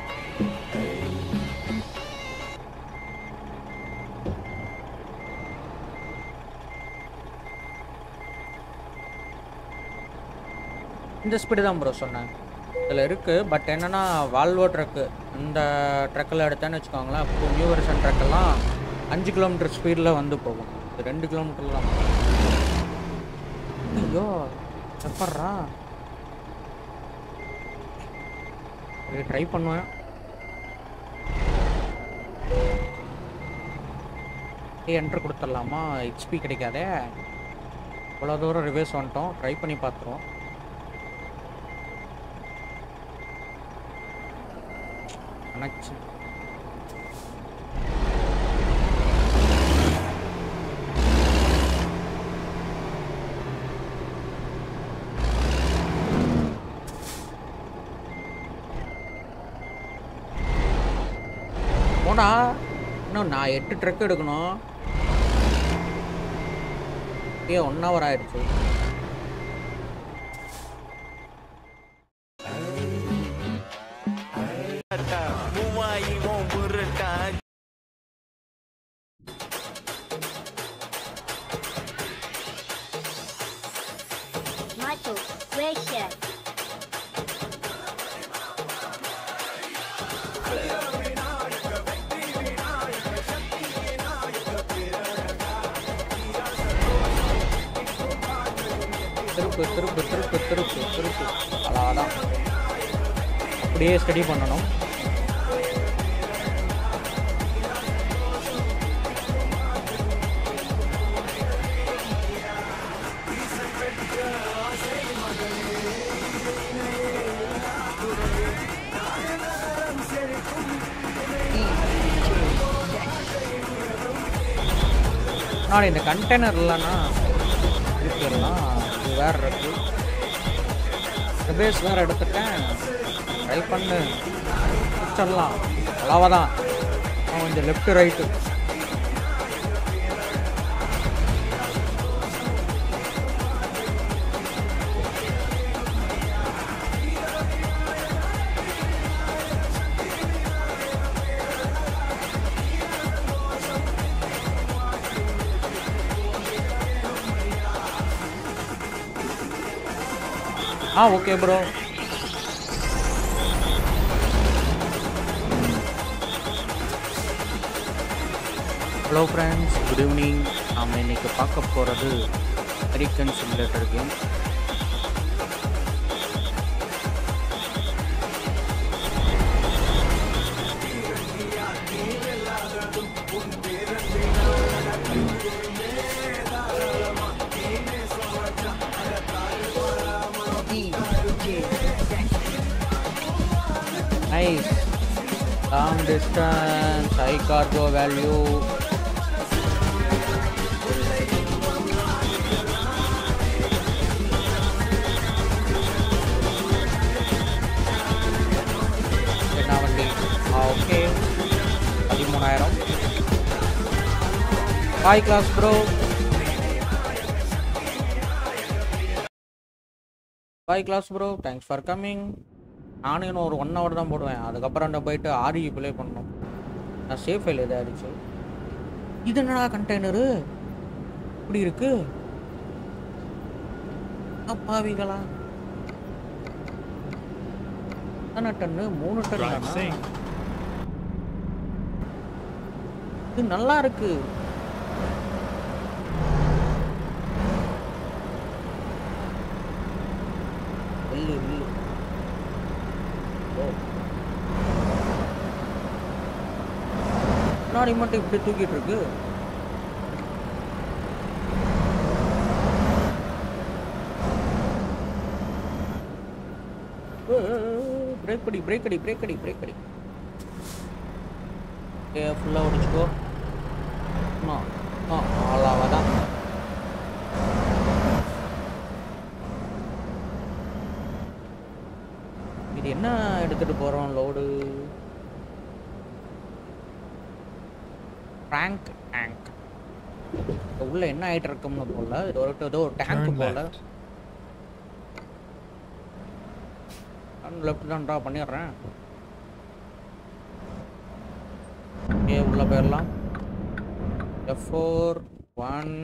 இந்த ஸ்பீடு தான் ப்ரோ சொன்னேன் இதில் இருக்குது பட் என்னென்னா வால்வோ ட்ரக்கு இந்த ட்ரக்கில் எடுத்தேன்னு வச்சுக்கோங்களேன் இப்போ நியூ வெர்ஷன் ட்ரக்கெல்லாம் அஞ்சு கிலோமீட்டர் ஸ்பீடில் வந்து போகும் இது ரெண்டு கிலோமீட்டர் தான் ஐயோ எப்பட்றா ட்ரை பண்ணுவேன் என்ட்ரு கொடுத்துடலாமா ஹெச்பி கிடைக்காதே இவ்வளோ தூரம் ரிவர்ஸ் வந்துட்டோம் ட்ரை பண்ணி பார்த்துருவோம் அணைச்சு என்னடா இன்னும் நான் எட்டு ட்ரக் எடுக்கணும் ஏ ஒன் ஹவர் ஆயிடுச்சு மூவாயி ஓம் புரட்டா Michael, where's Chef? திருப்பு திருப்பு திருப்பு திருப்பு திருப்பு அழகாதான் அப்படியே ஸ்டடி பண்ணணும் நாளை இந்த கண்டெய்னர் இல்லைன்னா இருக்கலாம் இது வேற இருக்கு பேஸ் வேற எடுத்துட்டேன் ட்ரை பண்ணு பிடிச்சிடலாம் அவ்வளோதான் அவன் இந்த லெஃப்ட் ரைட்டு ஆ okay bro hello friends good evening நாம் இன்னைக்கு பார்க்க போகிறது American simulator game Nice. Long distance, high cargo value. என்ன வண்டி ஆ ஓகே பதிமூணாயிரம் hi class bro bye class bro thanks for coming நானும் இன்னும் ஒரு ஒன் ஹவர் தான் போடுவேன் அதுக்கப்புறம் அந்த போயிட்டு ஆரி ப்ளே பண்ணணும் நான் சேஃப் ஃபைல் எதாவது ஆயிடுச்சு இது என்னடா கண்டெய்னரு இப்படி இருக்கு அப்பாவிகளா எத்தனை டன்னு மூணு டன் Drive தானா? sync. இது நல்லா இருக்கு வெள்ளு வெள்ளு ஓ முன்னாடி மட்டும் இப்படி தூக்கிட்டு இருக்கு பிரேக் அடி பிரேக் அடி பிரேக் அடி பிரேக் அடி ஏ ஃபுல்லாக ஒடிச்சுக்கோ ஆ ஆ அவ்வளோதான் இது என்ன எடுத்துட்டு போறோம் லோடு டேங்க் டேங்க் உள்ள என்ன ஆயிட்டு இருக்கும்னு போல இது ஒரு ஏதோ டேங்க் Turn போல left. லெஃப்ட் தான் ட்ரா பண்ணிடுறேன் ஓகே உள்ள போயிடலாம் எஃப் ஃபோர் ஒன்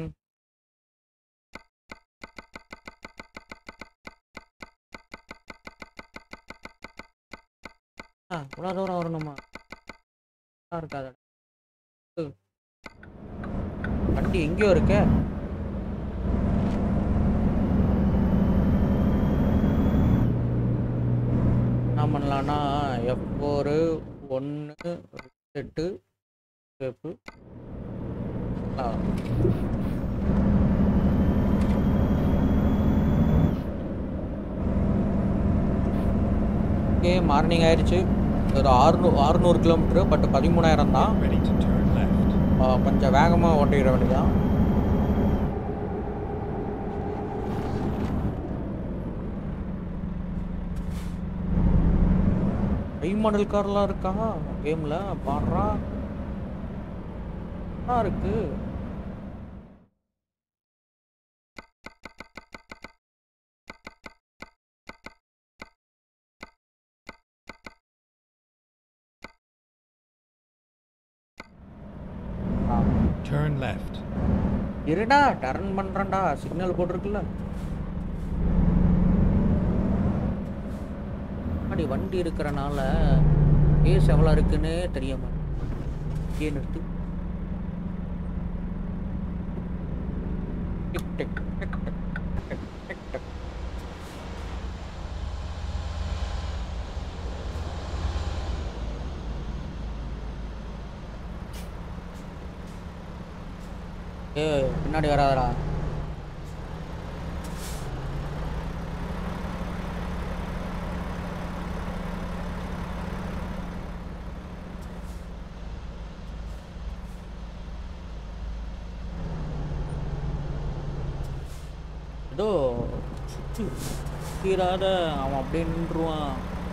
ஆ இவ்வளோ தூரம் வரணுமா நல்லா இருக்காது வண்டி எங்கேயோ இருக்கே என்ன பண்ணலான்னா எஃப் ஃபோரு ஒன்று எட்டு சேப்பு ஓகே மார்னிங் ஆயிடுச்சு ஒரு ஆறுநூ ஆறுநூறு கிலோமீட்ரு பட் பதிமூணாயிரம் தான் Ready to turn left. ஆ, கொஞ்சம் வேகமாக ஓட்டிக்கிற வேண்டியதான் ஹை மாடல் கார்லாம் இருக்கா கேமில் பாடுறா நல்லா இருக்கு ஆ Turn left. இருடா டர்ன் பண்றேன்டா சிக்னல் போட்டிருக்குல்ல அப்படி வண்டி இருக்கிறனால ஏஸ் எவ்வளோ இருக்குன்னு தெரிய மாட்டேங்குது ஏன் நிறுத்து tick tick tick tick tick tick tick. ஏய் பின்னாடி வராதடா ஏதோ சுத்தி தீராத அவன் அப்படியே நின்றுவான்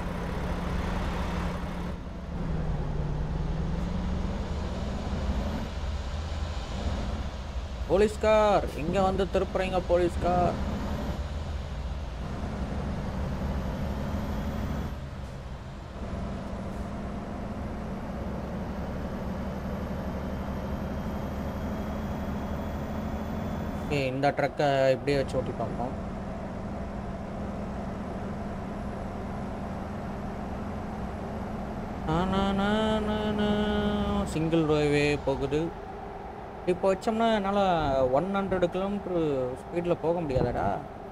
போலீஸ்கார் இங்க வந்து திருப்புறீங்க போலீஸ்கார் ஏய் இந்த ட்ரக்கை இப்படியே வச்சு ஓட்டி பார்ப்போம் சிங்கிள் ரோவே போகுது இப்போ வச்சோம்னா என்னால் ஒன் ஹண்ட்ரட் கிலோமீட்ரு ஸ்பீடில் போக முடியாதாடா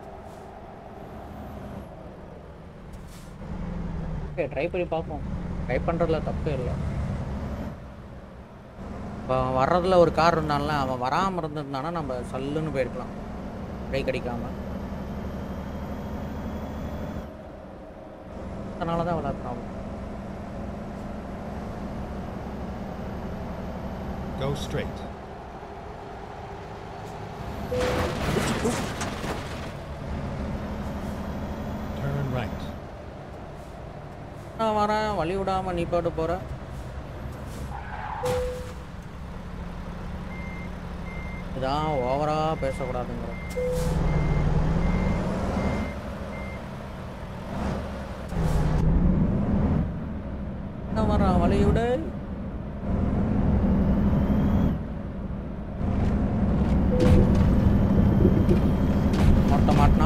ஓகே ட்ரை பண்ணி பார்ப்போம் ட்ரை பண்ணுறதுல தப்பே இல்லை இப்போ அவன் வர்றதுல ஒரு கார் இருந்தான்ல அவன் வராமல் இருந்திருந்தானா நம்ம சல்லுன்னு போயிருக்கலாம் பிரேக் அடிக்காம அதனால தான் அவ்வளோ problem Go straight. Turn right. நான் வரேன் வழி விடாமல் நீ பாட்டு போகிற இதான் ஓவராக பேசக்கூடாதுங்கிற என்ன வரான் வழி விடு மொத்த மாட்டினா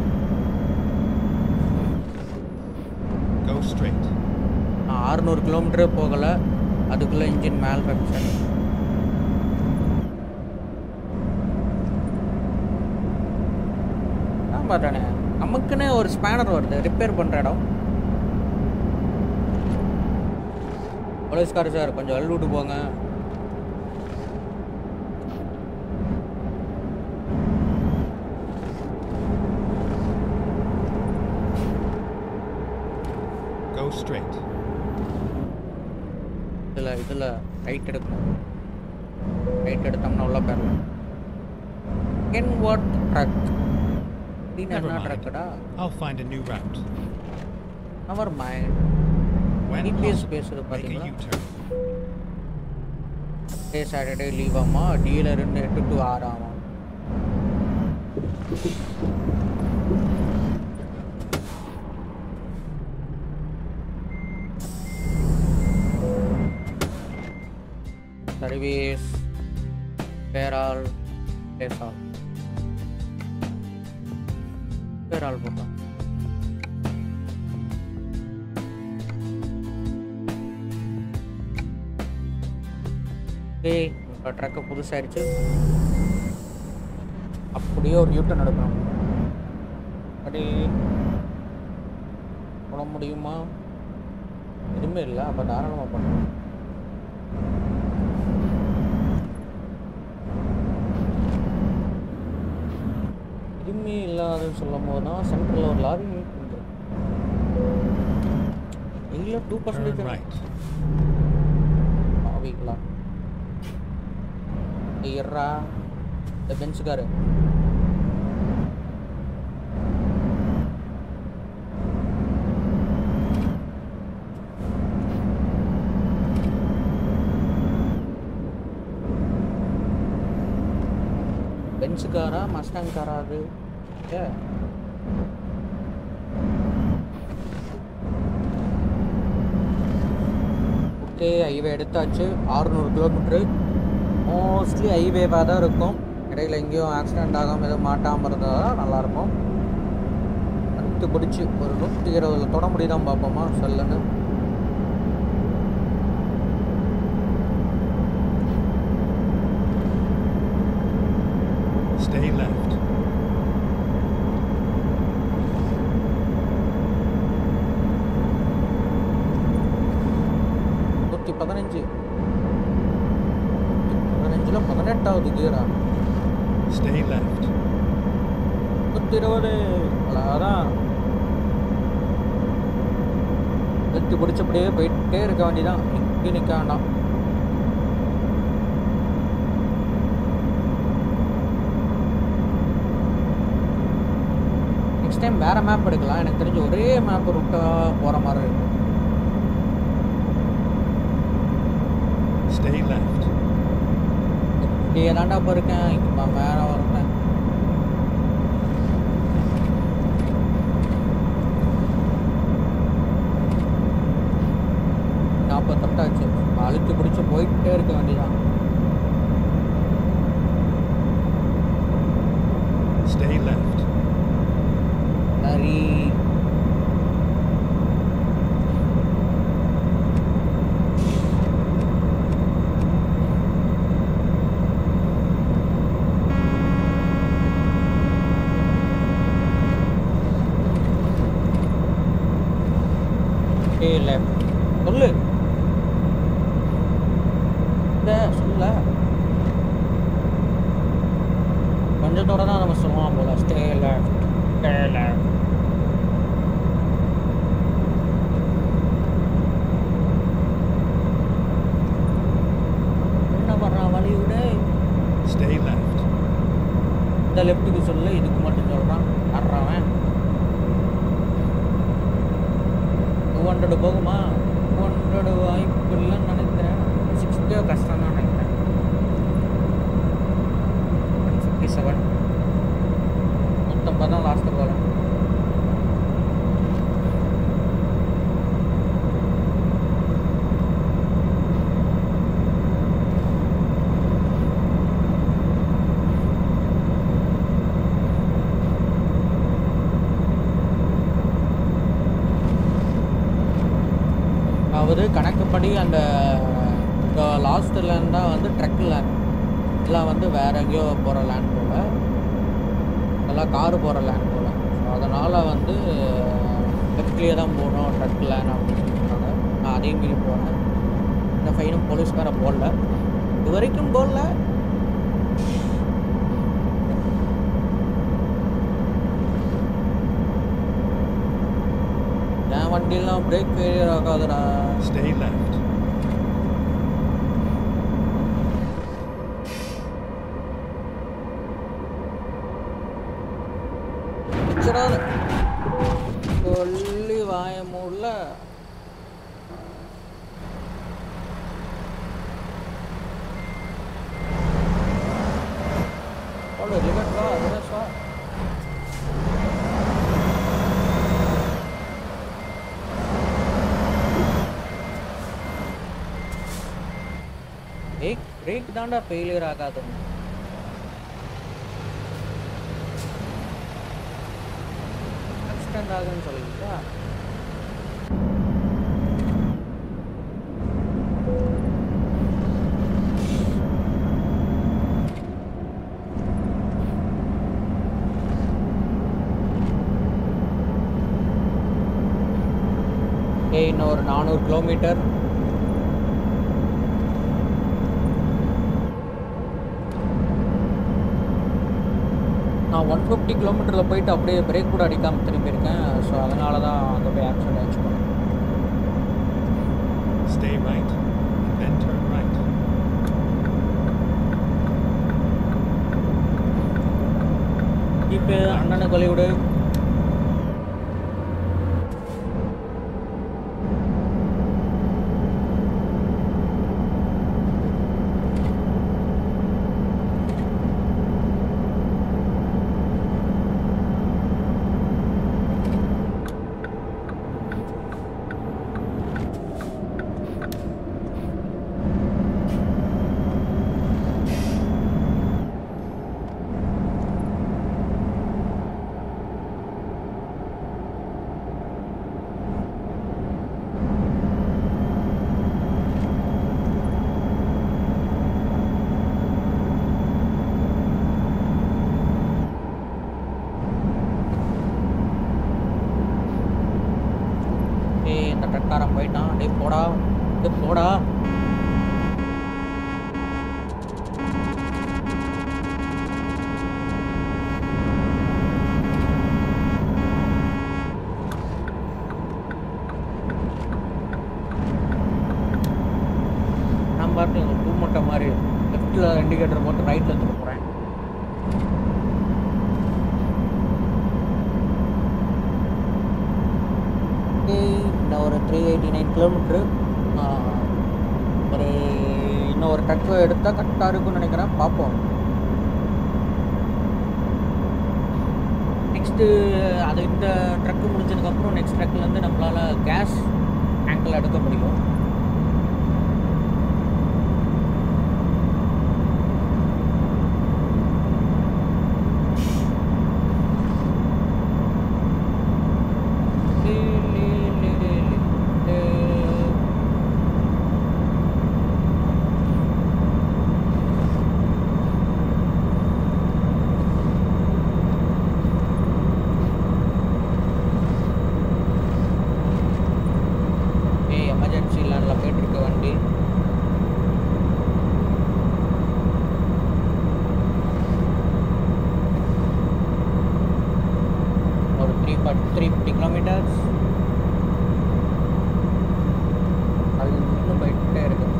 Go straight. நான் அறுநூறு கிலோமீட்டரே போகலை அதுக்குள்ளே இன்ஜின் மேல் ஃபங்க்ஷன் நான் பார்த்தானே நமக்குன்னு ஒரு ஸ்பேனர் வருது ரிப்பேர் பண்ணுற இடம் போலீஸ்கார் சார் கொஞ்சம் அள்ளி விட்டு போங்க Go straight. இதில் இதில் ரைட் எடுக்கணும் ரைட் எடுத்தோம்னா உள்ள போயிடலாம் என் வாட் ட்ரக் அப்படின்னு Never என்ன mind. ட்ரக்குடா I'll find a new route. அவர் மைண்ட் When GPS possible, பேசுறது make a பாத்தீங்களா? U-turn. டே சாட்டர்டே லீவ் ஆமா டீலர் இருந்து எட்டு டு ஆறு ஆமாம் சர்வீஸ் பேரால் பேசால் பேரால் போட்டோம் ஏய் இப்போ ட்ரக்கு புதுசாகிடுச்சு அப்படியே ஒரு யூட்டன் எடுக்கணும் அப்படி போட முடியுமா எதுவுமே இல்லை அப்போ தாராளமாக பண்ணணும் எதுவுமே இல்லாதுன்னு சொல்லும் போது தான் சென்ட்ரலில் ஒரு லாரி மீட் பண்ணுறோம் எங்களை டூ Turn பர்சன்டேஜ் right. ஆவிங்களா இறா இந்த பெஞ்சுக்காரு பென்ஸ் காரா மஸ்டாங் காரா அது ஏ ஓகே ஹைவே எடுத்தாச்சு 600 கிலோமீட்ரு மோஸ்ட்லி ஹைவேவாக தான் இருக்கும் இடையில எங்கேயும் ஆக்சிடென்ட் ஆகாமல் எதுவும் மாட்டாமல் இருந்தால் தான் நல்லாயிருக்கும் அடுத்து பிடிச்சி ஒரு நூற்றி இருபதுல தொட முடியுதான் பார்ப்போமா சொல்லுன்னு Stay left. நூற்றி பதினஞ்சு பதினஞ்சில் பதினெட்டாவது கியரா Stay left. நூற்றி இருபது அதான் வெற்றி பிடிச்சபடியே போயிட்டே இருக்க வேண்டியதான் எங்கேயும் நிற்க வேண்டாம் நெக்ஸ்ட் டைம் வேறு மேப் எடுக்கலாம் எனக்கு தெரிஞ்சு ஒரே மேப் ரூட்டாக போகிற மாதிரி இருக்கும் Stay left. இப்படியே தாண்டா போயிருக்கேன் இப்போ மேலே வரேன் நாற்பத்தெட்டாச்சு அழுத்தி பிடிச்சி போயிட்டே இருக்க வேண்டியதான் Stay left. சரி இல்ல சொல்லு இந்த சொல்ல கொஞ்சத்தோட தான் நம்ம சொல்லுவோம் போல ஸ்டே லெஃப்ட் ஸ்டே லெஃப்ட் என்ன பண்ணுறான் வழி விட Stay left. இந்த லெஃப்ட்டுக்கு சொல்லு இதுக்கு மட்டும் சொல்கிறான் வர்றவன் டூ ஹண்ட்ரடு போகுமா டூ ஹண்ட்ரடு வாய்ப்பு இல்லைன்னு நினைக்கிறேன் சிக்ஸ்டியோ கஷ்டம் தான் நினைக்கிறேன் ஒன் ஃபிஃப்டி செவன் நூற்றம்பது தான் லாஸ்ட்டு போகிறேன் அதாவது கணக்குப்படி அந்த லாஸ்ட் லேண்ட் தான் வந்து ட்ரக் லேண்ட் இதெல்லாம் வந்து வேற எங்கேயோ போகிற லேண்ட் போல் இதெல்லாம் காரு போகிற லேண்ட் போல் ஸோ அதனால் வந்து லெஃப்ட்லேயே தான் போகணும் ட்ரக் லேண்ட் அப்படின்னு சொன்னாங்க நான் அதையும் மீறி போனேன் இந்த ஃபைனும் போலீஸ்கார போடல இது வரைக்கும் போடல என் வண்டியெல்லாம் பிரேக் ஃபெயிலியர் ஆகாதுடா Stay left. வச்சிடாத சொல்லி வாய மூடல போடு ரிவர்ஸ் வா ரிவர்ஸ் வா பிரேக் பிரேக் தான்டா ஃபெயிலியர் ஆகாது ஆக்சிடென்ட் ஆகுன்னு சொல்லிட்டா ஏய் இன்னும் ஒரு நானூறு கிலோமீட்டர் நான் ஒன் ஃபிஃப்டி கிலோமீட்டரில் போயிட்டு அப்படியே பிரேக் கூட அடிக்காமல் திரும்பி இருக்கேன் ஸோ அதனால தான் அங்கே போய் ஆக்சிடென்ட் ஆச்சு போனேன் Stay right. And then turn right. இப்போ அண்ணனை கொலை விடு எடுத்து போடா நான் பாட்டு பூ மூட்டை மாதிரி லெஃப்ட்டில் இண்டிகேட்டர் போட்டு ரைட்டில் எடுத்துட்டு போகிறேன் இன்னும் ஒரு த்ரீ எயிட்டி நைன் கிலோமீட்ரு ஒரு இன்னும் ஒரு ட்ரக் எடுத்தால் கரெக்டாக இருக்கும்னு நினைக்கிறேன் பார்ப்போம் நெக்ஸ்ட்டு அது இந்த ட்ரக்கு முடிஞ்சதுக்கப்புறம் நெக்ஸ்ட் ட்ரக்லேருந்து நம்மளால் கேஸ் டேங்கில் எடுக்க முடியும் ஏய் எமர்ஜென்சி லேண்டில் போயிட்டு இருக்க வண்டி ஒரு three forty three fifty kilometres அது இன்னும் போயிட்டே இருக்கு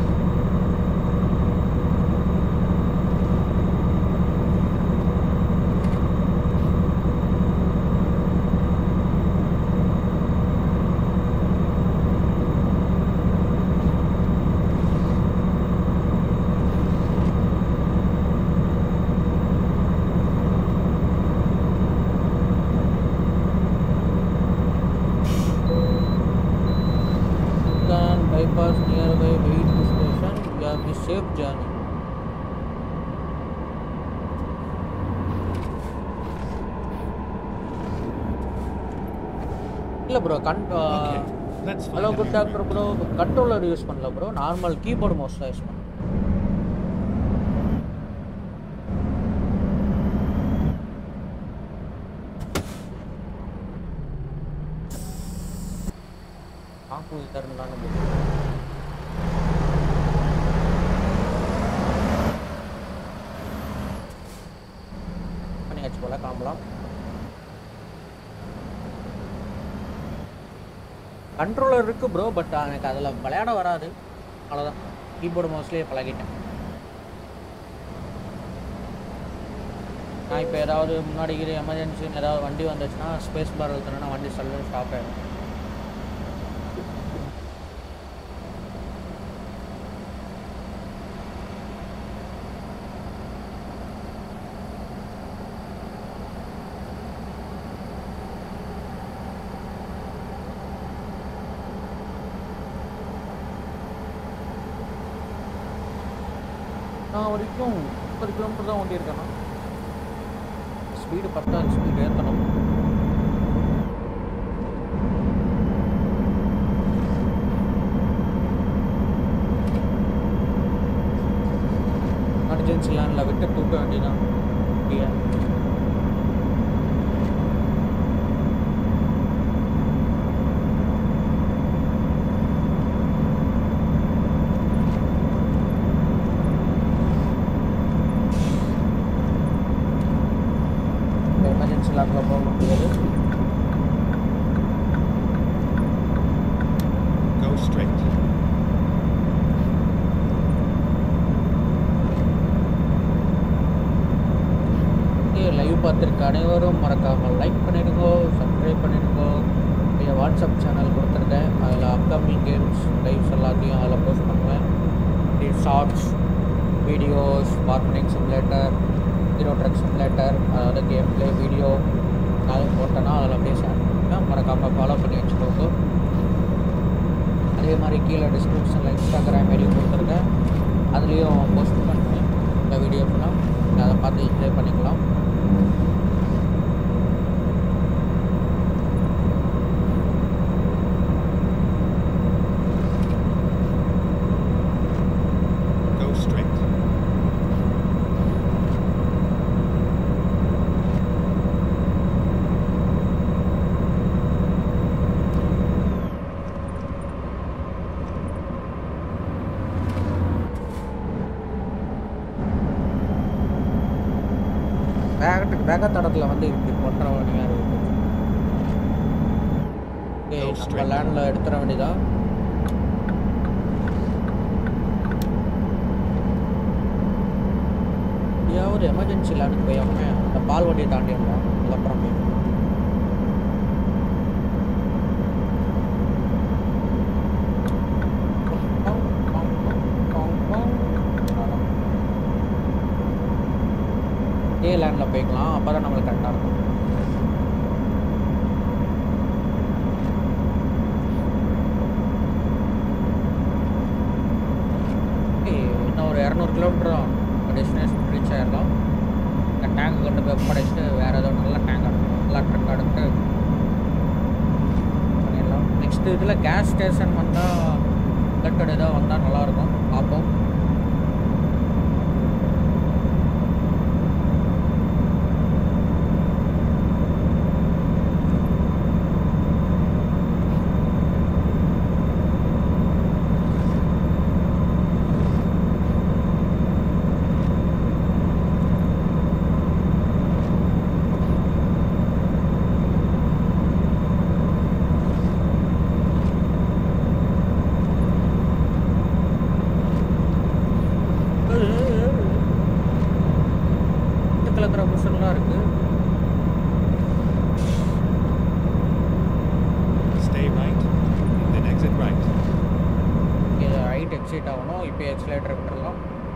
can bypass nearby wait station. You have a safe journey. இல்லை ப்ரோ கண் Okay, let's find hello a good new doctor bro controller use பண்ணல ப்ரோ நார்மல் கீபோர்டு மவுஸ் தான் யூஸ் பண்ணேன் காக்கு தரணும் பண்ணியாச்சு போல கிளம்பலாம் கண்ட்ரோலர் இருக்கு ப்ரோ பட் எனக்கு அதில் விளையாட வராது அவ்வளோதான் கீபோர்டு மவுஸ்லேயே பழகிட்டேன் நான் இப்போ ஏதாவது முன்னாடி இது எமர்ஜென்சின்னு ஏதாவது வண்டி வந்துச்சுன்னா ஸ்பேஸ் பார் அழுத்தினா வண்டி சல்லுன்னு ஸ்டாப் ஆகிடும் நான் வரைக்கும் முப்பது கிலோமீட்டர் தான் ஓட்டியிருக்கேண்ணா ஸ்பீடு பத்தாது ஸ்பீடு ஏற்றணும் எமர்ஜென்சி லேண்டில் விட்டு தூக்க வேண்டியதான் அப்படியே எமர்ஜென்சி லேண்டில் போக முடியாது Go straight. லைவ் பார்த்துருக்க அனைவரும் மறக்காமல் லைக் பண்ணிடுங்க சப்ஸ்கிரைப் பண்ணிடுங்க என் வாட்ஸ்அப் சேனல் கொடுத்துருக்கேன் அதில் அப்கமிங் கேம்ஸ் லைவ்ஸ் எல்லாத்தையும் அதில் போஸ்ட் பண்ணுவேன் shorts videos marketing simulator hero truck simulator அதாவது கேம் ப்ளே வீடியோ அது போட்டேன்னா அதில் அப்படியே ஷேர் பண்ணுவேன் மறக்காமல் ஃபாலோ பண்ணி வச்சுக்கோங்க அதே மாதிரி கீழே டிஸ்கிரிப்ஷனில் இன்ஸ்டாகிராம் ஐடி கொடுத்துருக்கேன் அதுலேயும் போஸ்ட் பண்ணுவேன் இந்த வீடியோஸ்லாம் அதை பார்த்து என்ஜாய் பண்ணிக்கலாம் Go straight. வேகத்துக்கு வேக தடத்தில் வந்து இப்படி கொட்டுற வண்டியாக இருக்குது ஓகே Go நம்ம straight. லேண்டில் எடுத்துட வேண்டியதா ஒரு எமர்ஜென்சி லேண்டுக்கு போய் அவனே அந்த பால் வண்டியை தாண்டிடலாம் அதுக்கப்புறம் போய் ஏ லேண்டில் போய்க்கலாம் அப்போ தான் நம்மளுக்கு கரெக்டாக இருக்கும் ஏய், இன்னும் ஒரு இரநூறு கிலோமீட்டர் தான் டெஸ்டினேஷன் ரீச் ஆயிடலாம் இந்த டேங்க் கொண்டு போய் ஒப்படைச்சிட்டு வேறு ஏதோ நல்ல டேங்க் நல்லா ட்ரக் எடுத்து பண்ணிடலாம் நெக்ஸ்ட் இதில் கேஸ் ஸ்டேஷன் வந்தால் கட்டட் ஏதோ வந்தால் நல்லாயிருக்கும் பார்ப்போம் கலக்கிற மிஷின்லாம் இருக்குது Stay right, and then exit right. இது ரைட் எக்ஸிட் ஆகணும் இப்போ எக்ஸிலேட்டர் விட்டுறலாம்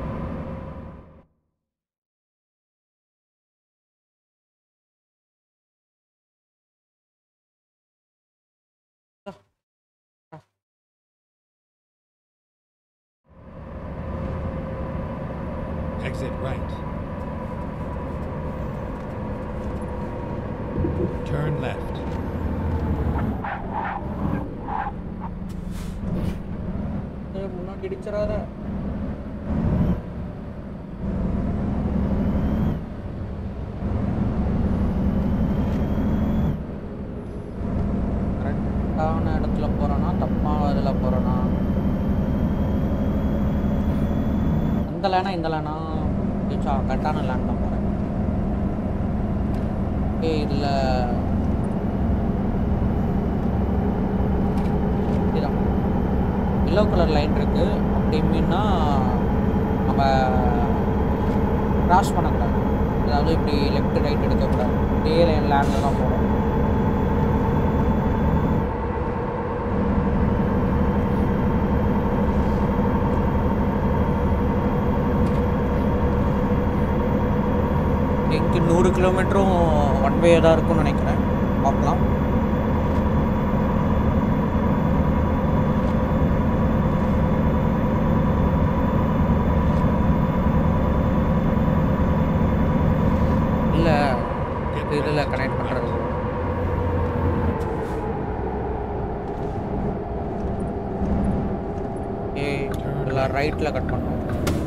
Exit right. Turn left. ஏய், முன்னாடி இடிச்சிடாத கரெக்டான இடத்துல போகிறோன்னா தப்பான இதில் போகிறோன்னா அந்த லேனா இந்த லேனா ஜிச்சா கரெக்டான லேண்ட் தான் போகிறேன் ஓகே இதில் இதுதான் எல்லோ கலர் லைன் இருக்குது அப்படி மீன்னா நம்ம கிராஸ் பண்ணக்கூடாது அதாவது இப்படி லெஃப்ட் ரைட் எடுக்கக்கூடாது இதே லைன் லேண்டில் தான் போகணும் இங்கே நூறு கிலோமீட்டரும் ஒன் வே தான் இருக்கும்னு நினைக்கிறேன் பார்க்கலாம் இல்லை இதில் கனெக்ட் பண்ணுறது ஏ இதில் ரைட்டில் கட் பண்ணோம்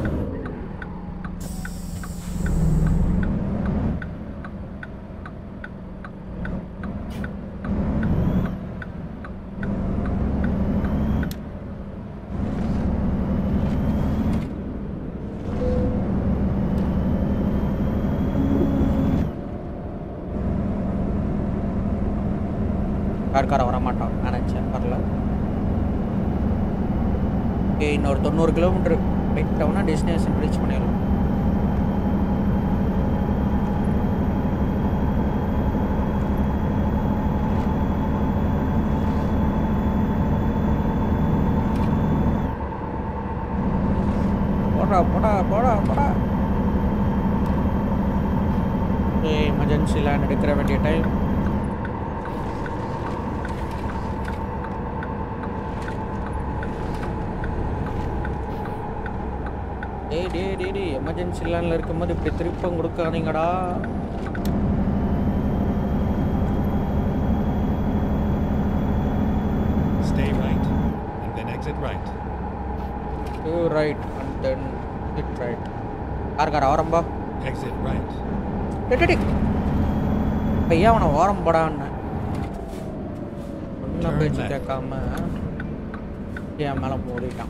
கார்கார வரமாட்டான் நினச்சேன் வரல ஓகே இன்னொரு தொண்ணூறு கிலோமீட்டர் போயிட்டோம்னா டெஸ்டினேஷன் ரீச் பண்ணிடலாம் போடா போடா போடா போடா எமர்ஜென்சி லேண்ட் எடுக்கிற வேண்டிய டைம் டேய் டேய் டேய் டேய் எமர்ஜென்சி லேண்டில் இருக்கும்போது இப்படி திருப்பம் கொடுக்காதீங்கடா Stay right, and then exit right. To right and then it right யார் கார் ஆரம்பா Exit right. டேய் ஐயா அவனை ஓரம் போடான்னு சொன்ன Turn பேச்சு left. கேட்காம என் மேலே மூடிட்டான்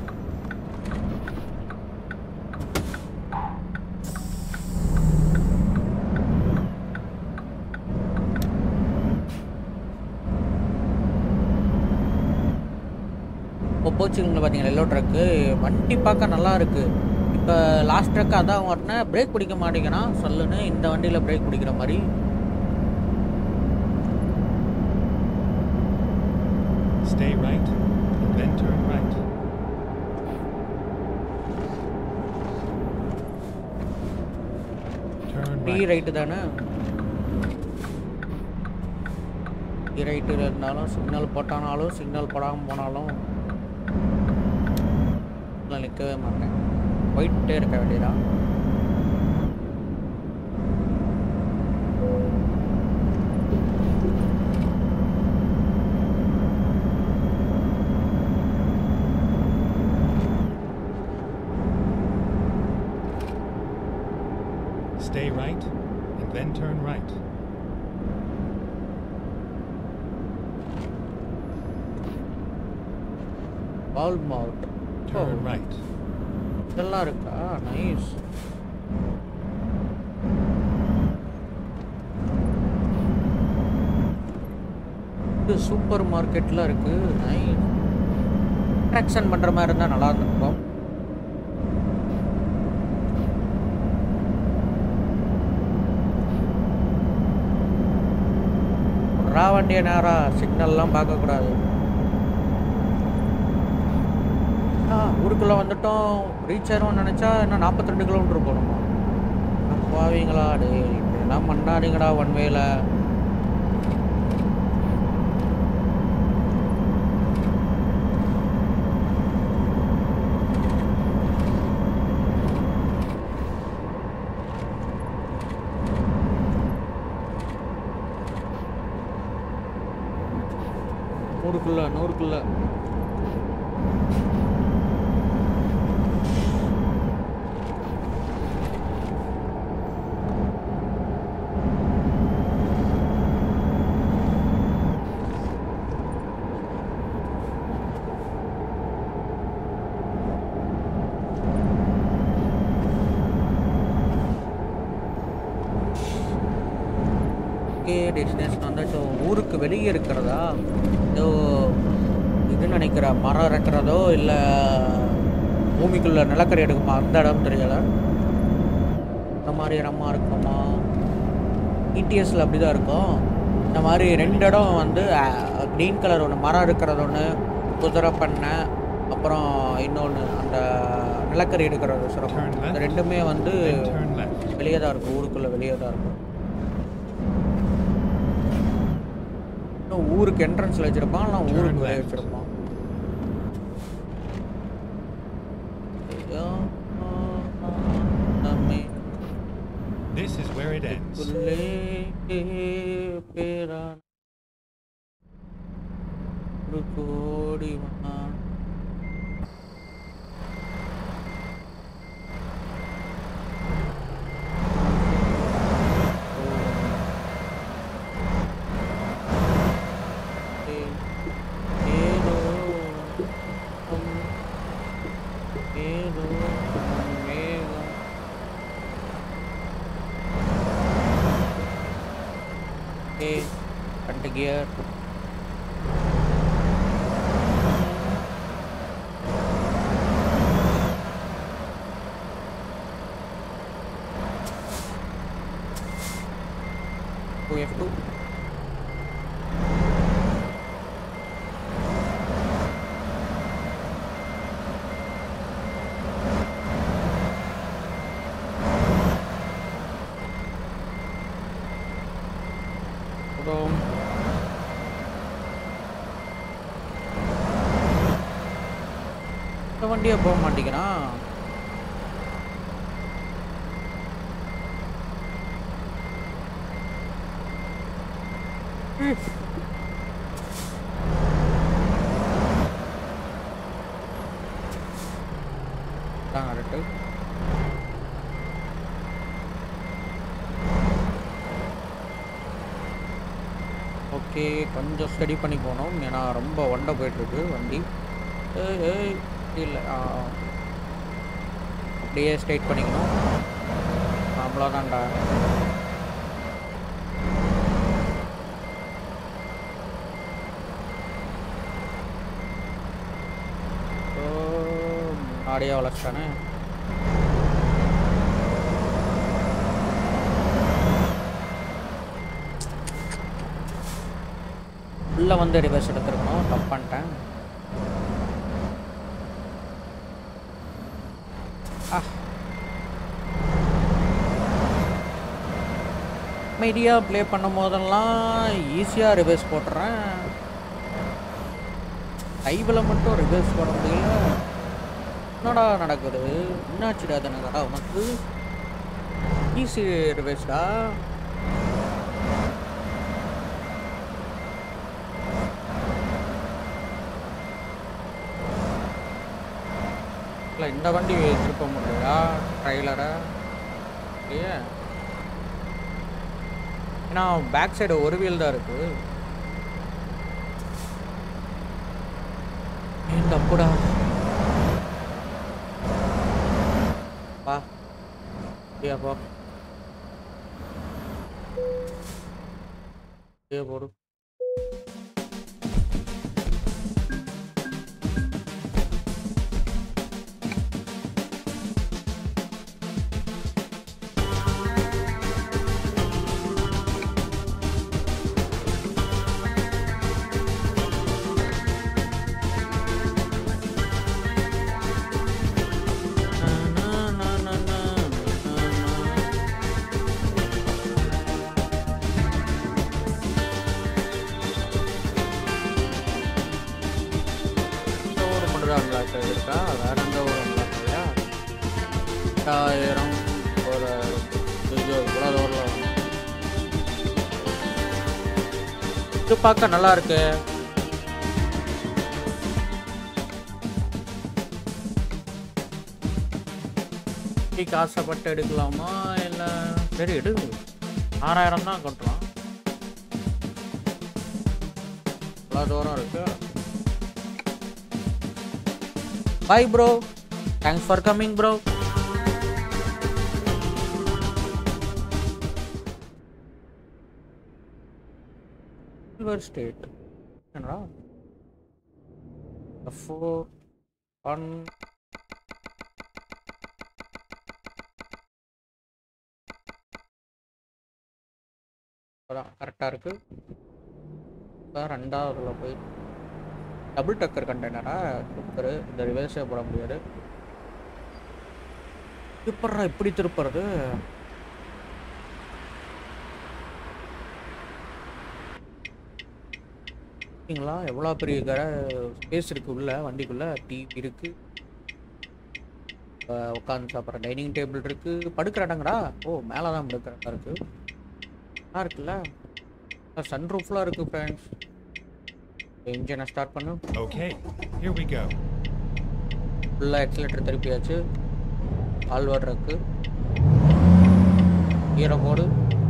போச்சுங்க பார்த்தீங்களா எல்லோ ட்ரக்கு வண்டி பார்க்க நல்லா இருக்கு இப்போ லாஸ்ட் ட்ரக் அதான் ஓட்டினேன் பிரேக் பிடிக்க மாட்டேங்கிறான் சொல்லுன்னு இந்த வண்டியில் பிரேக் பிடிக்கிற மாதிரி Stay right, then turn right. Turn டீ right. ரைட்டு தானே டீ ரைட்டில் இருந்தாலும் சிக்னல் போட்டானாலும் சிக்னல் போடாமல் போனாலும் நான் நிற்கவே மாட்டேன் போயிட்டே இருக்க வேண்டியதான் Stay right, and then turn right. Wall மவுட் Turn right. இதெல்லாம் இருக்கா நைஸ் இது சூப்பர் மார்க்கெட்லாம் இருக்கு நைஸ் அட்ராக்ஷன் பண்ணுற மாதிரி இருந்தால் நல்லா இருந்திருக்கும் ரா வண்டிய நேரா சிக்னல்லாம் பார்க்கக்கூடாது ஆ ஊருக்குள்ளே வந்துட்டோம் ரீச் ஆயிரும்னு நினச்சா இன்னும் நாற்பத்தி ரெண்டு கிலோமீட்டர் போகணுமா அப்பாவீங்களா டே இப்படிலாம் பண்ணாதீங்கடா ஒன் வேல நூறுக்குள்ள நூறுக்குள்ள ஓகே டெஸ்டினேஷன் வந்தாச்சு ஊருக்கு வெளியே இருக்கிறதா ஏதோ இது நினைக்கிற மரம் இறக்குறதோ இல்லை பூமிக்குள்ள நிலக்கரி எடுக்குமா அந்த இடம் தெரியல இந்த மாதிரி இடமா இருக்குமா இடிஎஸ்ல அப்படி தான் இருக்கும் இந்த மாதிரி ரெண்டு இடம் வந்து க்ரீன் கலர் ஒன்று மரம் இருக்கிறது ஒன்று குதிரை பண்ணை அப்புறம் இன்னொன்று அந்த நிலக்கரி எடுக்கிறது சுரங்கம் இந்த ரெண்டுமே வந்து Then turn left. வெளியே தான் இருக்கும் ஊருக்குள்ள வெளியே தான் இருக்கும் இன்னும் ஊருக்கு என்ட்ரன்ஸ்ல வச்சிருப்பான் இல்லை ஊருக்கு Turn வெளியே left. வச்சிருப்பான் ஐயோ, நம்மை This is where it ends. உள்ளே பேரான ஒரு கோடி மகான் ஏதோ உம், ஏதோ உம் மேகம் okay front gear two F two அப்புறம் இந்த வண்டியே போக மாட்டேங்கிறான் தான் கரெக்டு ஓகே கொஞ்சம் ஸ்டடி பண்ணி போகணும் ஏன்னா ரொம்ப ஒண்டை போயிட்டுருக்கு வண்டி ஏய் ஏய் இல்லை அப்படியே ஸ்ட்ரைட் பண்ணிக்கணும் அவ்வளோதான்டா முன்னாடியே வளர்ச்சிட்டானே உள்ளே வந்து ரிவர்ஸ் எடுத்துருக்கணும் தப்பு பண்ணிட்டேன் ஆ அமைதியாக ப்ளே பண்ணும் போதெல்லாம் ஈஸியாக ரிவர்ஸ் போட்டுறேன் லைவில் மட்டும் ரிவர்ஸ் போட முடியல என்னடா நடக்குது என்னாச்சுடா தனகடா உனக்கு ஈஸி ரிவர்ஸ்டா இல்லை இந்த வண்டி திருப்ப முடியலையா ட்ரைலரை இல்லையே ஏன்னா பேக் சைடு ஒரு வீல் தான் இருக்கு ஏன் தப்புடா வா அப்படியா போ அப்படியே போடு Na, na, na, na, na, na. இந்த ஊர் மட்டும் தான் unlock ஆகியிருக்கா வேற எந்த ஊர் unlock இல்லையா எட்டாயிரம் ஒரு ஐயோ இவ்வளோ தூரம் வரும். இது பார்க்க நல்லா இருக்கு டீக்கு ஆசைப்பட்டு எடுக்கலாமா இல்லை சரி எடு ஆறாயிரம் தான் கட்டலாம் இவ்வளோ தூரம் இருக்கு bye bro thanks for coming bro silver state என்னடா ஃபோர் ஒன் அதான் கரெக்டாக இருக்கு இப்போ ரெண்டாவதுல போய் டபுள் டக்கர் கண்டெய்னரா சூப்பர் இந்த ரிவர்ஸே போட முடியாது எப்பட்றா இப்படி திருப்புறது பார்த்தீங்களா எவ்வளோ பெரிய கர ஸ்பேஸ் இருக்கு உள்ள வண்டிக்குள்ள டிவி இருக்கு உட்காந்து சாப்பிட்ற டைனிங் டேபிள் இருக்கு படுக்கிற இடங்கடா ஓ மேலே தான் படுக்கிற இடம் இருக்கு நல்லா இருக்குல்ல சன் ரூஃப்லாம் இருக்கு ஃப்ரெண்ட்ஸ் இன்ஜினை ஸ்டார்ட் பண்ணு Okay, here we go. ஃபுல்லாக எக்ஸலேட்டர் திருப்பியாச்சு ஆல்வர் இருக்கு ஈரம் போடு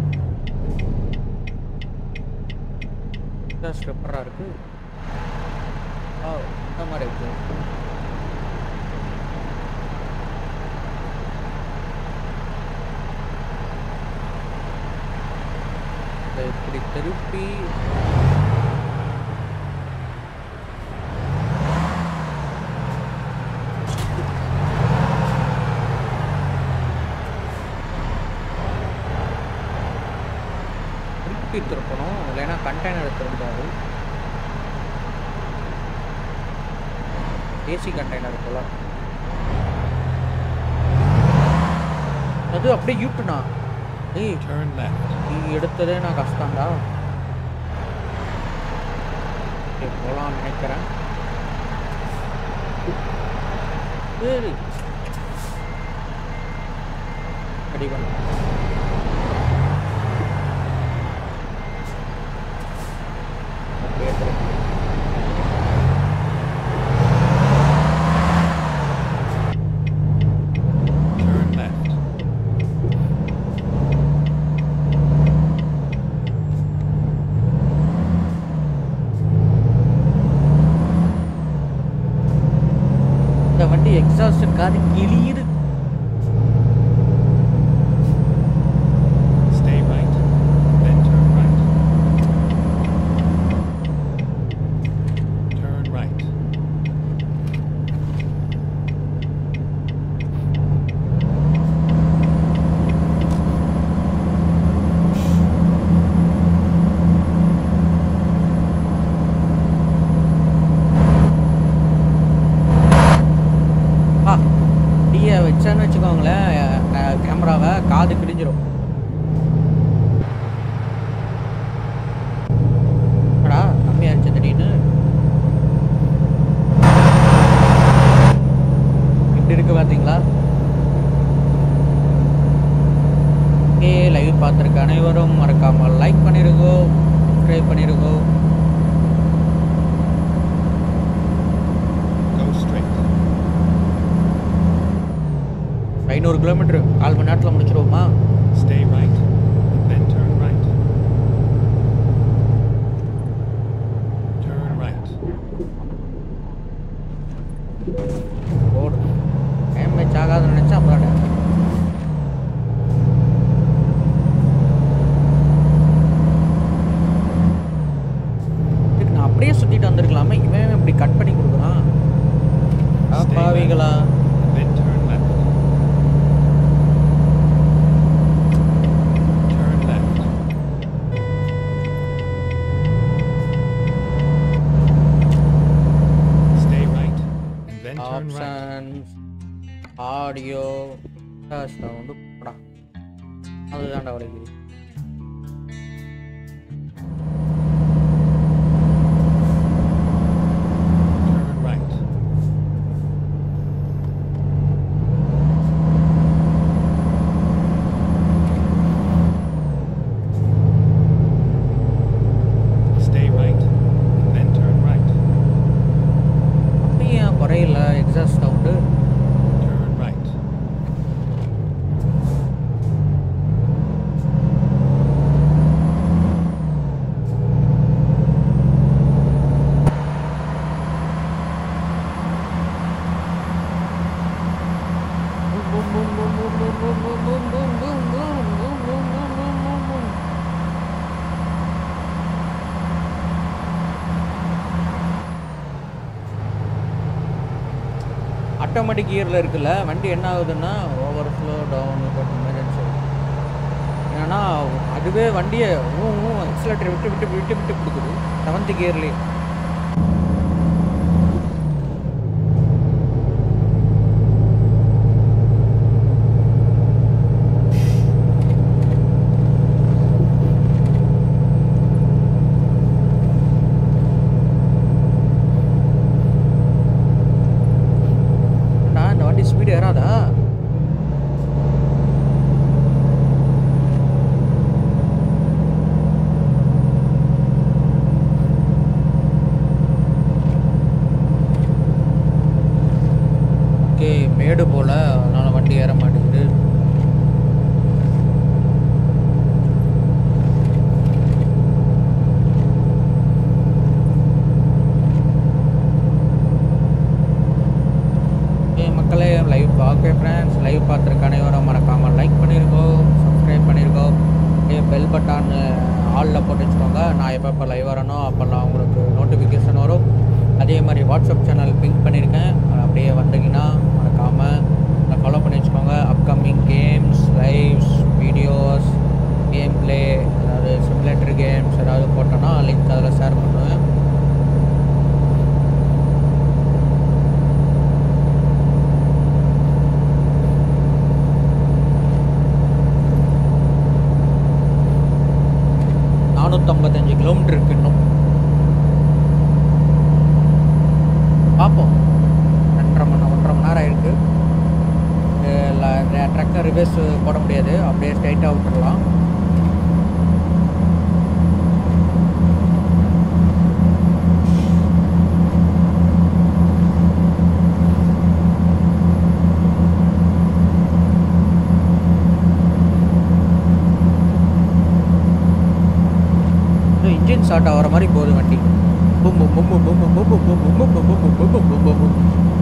ஸ்டெப்பராக இருக்கு ஆ இந்த மாதிரி இருக்கு இதை இப்படி திருப்பி திருப்பி திருப்பணும் இல்லைன்னா கண்டெய்னர் திரும்பாது ஏசி கண்டெய்னர் போல அது அப்படியே யூட்டுனா ஏய் Turn left. நீ எடுத்ததே நான் கஷ்டம்டா சரி, போலாம்னு நினைக்கிறேன் சரி ரெடி பண்ண அப்படியே திருப்பி. Turn left. இந்த வண்டி எக்ஸாஸ்ட் காது கிளியுது Stay right. Then turn right. Turn right. Live பார்த்துருக்க அனைவரும் மறக்காமல் லைக் பண்ணிருங்கோ சப்ஸ்கிரைப் பண்ணிருங்கோ Go straight. ஐநூறு கிலோமீட்டர் கால் மணி நேரத்தில் முடிச்சிருவோமா Stay right. Then turn right. Turn right. ஓடு டேமேஜ் ஆகாதுன்னு நினச்சா அப்புறம் damage. இதுக்கு நான் அப்படியே சுற்றிட்டு வந்திருக்கலாமே இவன் இப்படி கட் பண்ணி கொடுக்குறான் பாவிகளா Then turn left. Turn left. Stay right. And then turn right. Options audio sound போடா அதுதான்டா வலிக்குது Turn right. Stay right. And then turn right. அப்படியே ஏன் குறையில exhaust sound Turn right. Automatic கியரில் இருக்குல்ல வண்டி என்ன ஆகுதுன்னா ஓவர் ஃப்ளோ டவுன் எமர்ஜென்சி ஏன்னா அதுவே வண்டியை ஊ ஊ எக்ஸலேட்டர் விட்டு விட்டு விட்டு விட்டு கொடுக்குது செவன்த் கியர்லேயே ஏன்டா, இந்த வண்டி ஸ்பீடு ஏறாதா ஓகே மேடு போல அதனால வண்டி ஏற மாட்டேங்குது ஏ மக்களே லைவ் ஓகே ஃப்ரெண்ட்ஸ் லைவ் பார்த்துருக்க அனைவரும் மறக்காமல் லைக் பண்ணிருக்கோ சப்ஸ்கிரைப் பண்ணிருக்கோ ஏ பெல் பட்டான் ஆலில் போட்டு வச்சுக்கோங்க நான் எப்போ எப்போ லைவ் வரனோ அப்போல்லாம் உங்களுக்கு நோட்டிஃபிகேஷன் வரும் அதே மாதிரி வாட்ஸ்அப் சேனல் பிங்க் பண்ணியிருக்கேன் அது அப்படியே வந்தீங்கன்னா மறக்காமல் அதை ஃபாலோ பண்ணி வச்சுக்கோங்க upcoming games lives videos game play அதாவது சிமுலேட்டர் கேம்ஸ் ஏதாவது போட்டோன்னா லிங்க் அதில் ஷேர் பண்ணுவேன் நானூற்றம்பத்தஞ்சு கிலோமீட்டர் இருக்கு இன்னும் பார்ப்போம் ரெண்டரை மணி நேரம் ஒன்றரை மணி நேரம் ஆயிருக்கு ட்ரக்கை ரிவர்ஸ் போட முடியாது அப்படியே ஸ்ட்ரைட்டாக விட்டுடலாம் இன்ஜின் ஸ்டார்ட் ஆகிற மாதிரி போகுது வண்டி பும் பும் பும் பும் பும் பும் பும் பும் பும் பும் பும் பும் பும் பும் பும் பும்.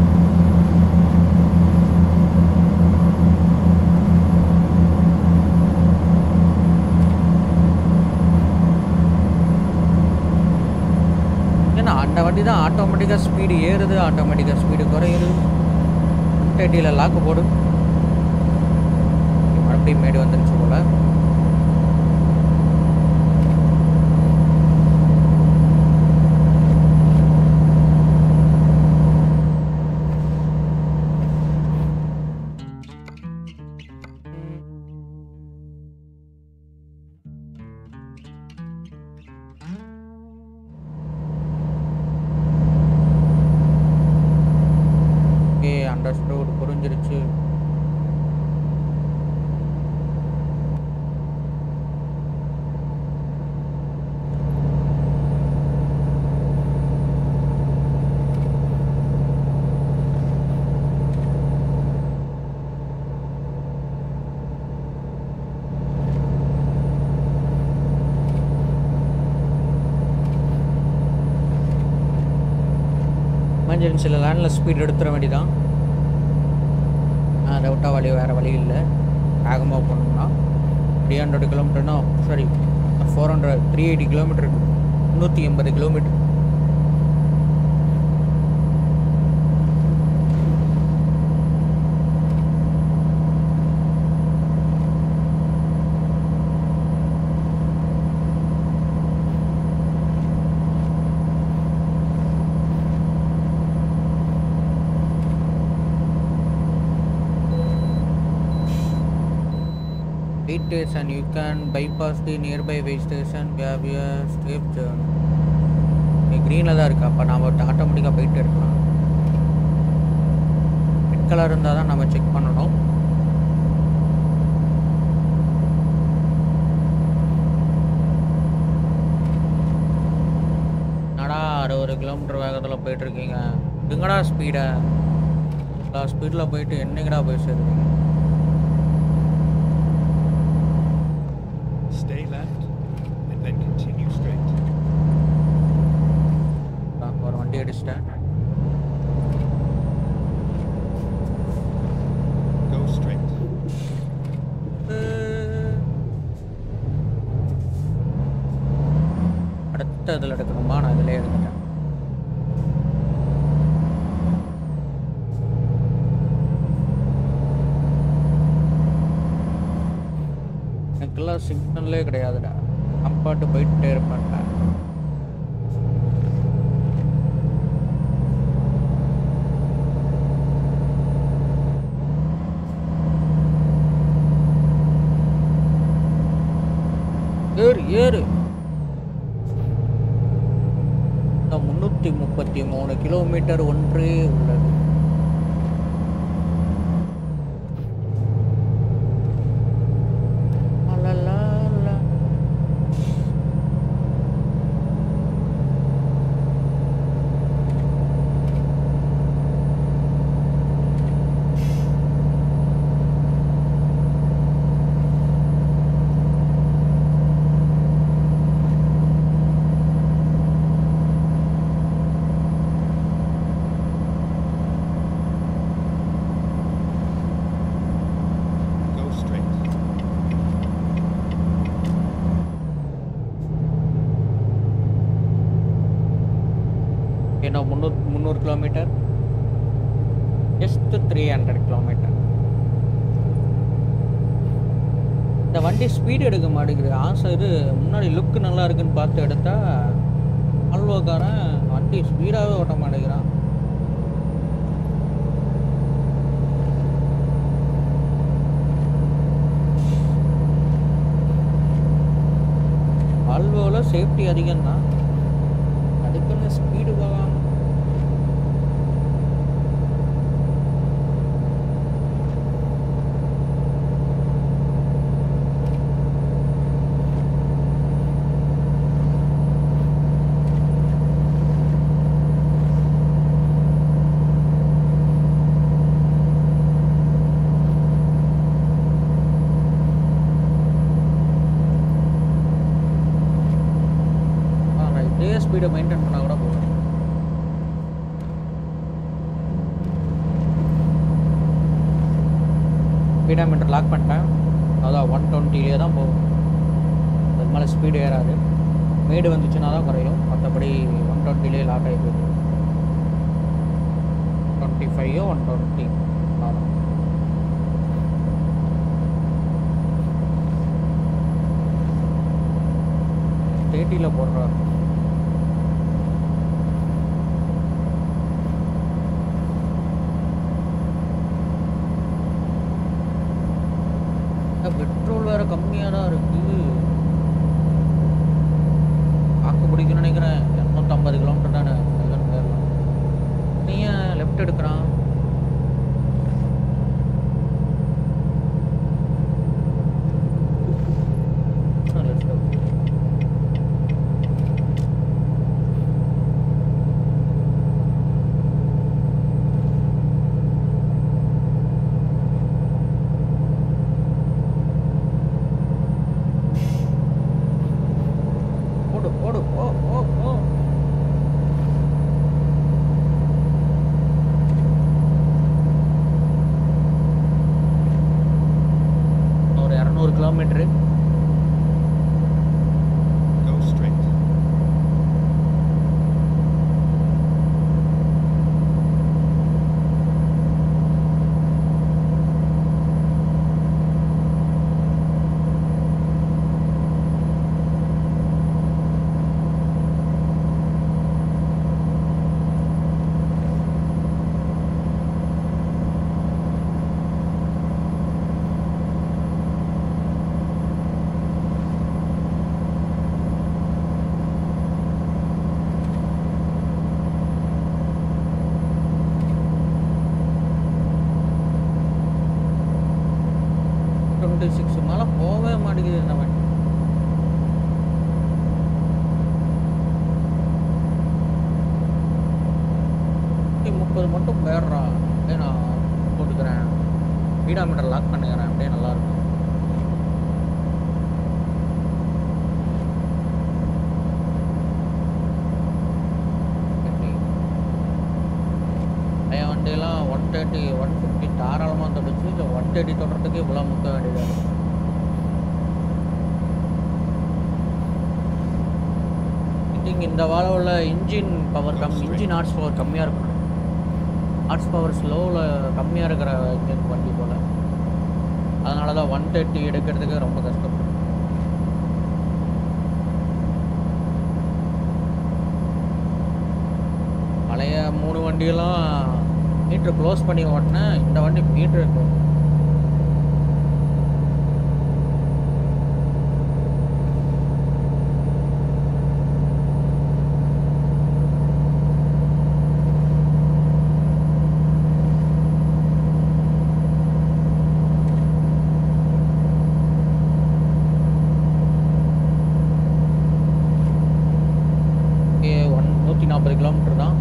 ஏன்னா அந்த வண்டி தான் ஆட்டோமேட்டிக்காக ஸ்பீடு ஏறுது ஆட்டோமேட்டிக்காக ஸ்பீடு குறையுது தேர்ட்டியில் லாக்கு போடு மறுபடியும் மேடு வந்துருச்சு போல ஓகே அண்டர்ஸ்டூட் புரிஞ்சிருச்சு எமர்ஜென்சியில் லேண்டில் ஸ்பீட் எடுத்துட வேண்டியதான் அதை விட்டா வழி வேறு வழி இல்லை வேகமாக போகணும்னா த்ரீ ஹண்ட்ரட் கிலோமீட்டர்னா sorry four hundred three eighty kilometre முந்நூற்றி எண்பது kilometre Wait station, you can bypass the nearby way station, have a safe journey. க்ரீனில் தான் இருக்கு அப்போ நாம் ஆட்டோமேட்டிக்காக போயிட்டு இருக்கலாம் ரெட் கலர் இருந்தால் தான் நம்ம செக் பண்ணணும் என்னடா அறுபது கிலோமீட்டர் வேகத்தில் போயிட்டு இருக்கீங்க எங்கடா ஸ்பீடை ஸ்பீடில் போயிட்டு என்னைக்கடா போய் சேருவீங்க Stay left and then continue straight. நான் ஒரு வண்டி அடிச்சிட்டேன் Go straight. அடுத்த இதில் எடுக்கணுமா நான் இதிலே எடுத்துட்டேன் எனக்கெல்லாம் சிக்னல்லே கிடையாதுடா அப்பாட்டு போயிட்டே இருப்பேன்டா ஏறு ஏறு முன்னூற்றி முப்பத்தி மூணு கிலோமீட்டர் ஒன்றே உள்ளது அலலாலா. Go straight. என்ன முந்நூறு முந்நூறு kilometre just three hundred kilometre இந்த வண்டி ஸ்பீடு எடுக்க மாட்டேங்குது ஆசை இது முன்னாடி லுக்கு நல்லா இருக்குன்னு பார்த்து எடுத்தா ஆல்வோக்காரன் வண்டி ஸ்பீடாகவே ஓட்ட மாட்டேங்கிறான் ஆல்வோவில் சேஃப்டி அதிகம் தான் அதுக்குன்னு ஸ்பீடு போகாம ஆ, நான் இதே ஸ்பீடை மெயின்டைன் பண்ணால் கூட போதும் ஸ்பீடாமீட்டர் லாக் பண்ணிட்டேன் அதான் ஒன் டுவெண்ட்டிலே தான் போகும் அதுக்கு மேலே ஸ்பீடு ஏறாது மேடு வந்துச்சுன்னா தான் குறையும் மற்றபடி ஒன் டுவெண்ட்டிலே லாக் ஆகி போயிடும் டுவெண்ட்டி ஃபைவோ ஒன் டுவெண்ட்டி தேர்ட்டியில் போடுறாரு பெட்ரோல் வேற கம்மியாக தான் இருக்கு ஆக்கு பிடிக்கும்னு நினைக்கிறேன் இரநூத்தம்பது கிலோமீட்டர் தானே அதுதான் போயிடலாம் நீ ஏன் லெஃப்ட் எடுக்கிறான் லெஃப்ட் மட்டும் போயிடுறா அப்படியே நான் போட்டுக்கிறேன் ஸ்பீடாமீட்டர் லாக் பண்ணுகிறேன் அப்படியே நல்லாயிருக்கும் பழைய வண்டியெல்லாம் ஒன் தேர்ட்டி ஒன் ஃபிஃப்டி தாராளமாக தொட்டுச்சு இல்லை ஒன் தேர்ட்டி தொடுறதுக்கு இவ்வளோ முக்க வேண்டியதாக இருக்கும் திங்க் இந்த வாழவில் இன்ஜின் பவர் கம் இன்ஜின் ஹார்ஸ் பவர் கம்மியாக இருக்கும் ஹார்ஸ் பவர் ஸ்லோவில் கம்மியாக இருக்கிற இன்ஜின் வண்டி போல் அதனால தான் ஒன் தேர்ட்டி எடுக்கிறதுக்கு ரொம்ப கஷ்டப்படும் பழைய மூணு வண்டியெல்லாம் மீட்ரு க்ளோஸ் பண்ணி ஓட்டினேன் இந்த வண்டி மீட்ரு ஒன் நூற்றி நாற்பது கிலோமீட்டர் தான்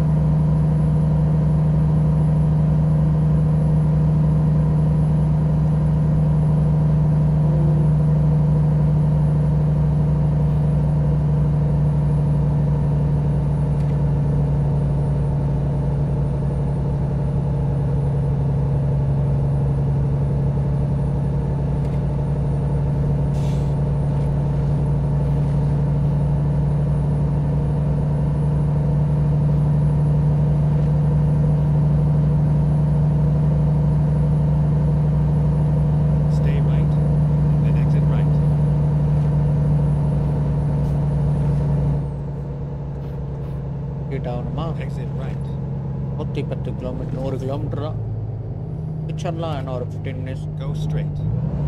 Stay right, then exit right. Complete ஆகணுமா Exit right. நூற்றி பத்து கிலோமீட்டர் நூறு கிலோமீட்டர் தான் பிக்சர்லாம் என்ன ஒரு ஃபிஃப்டீன் மினிட்ஸ் Go straight.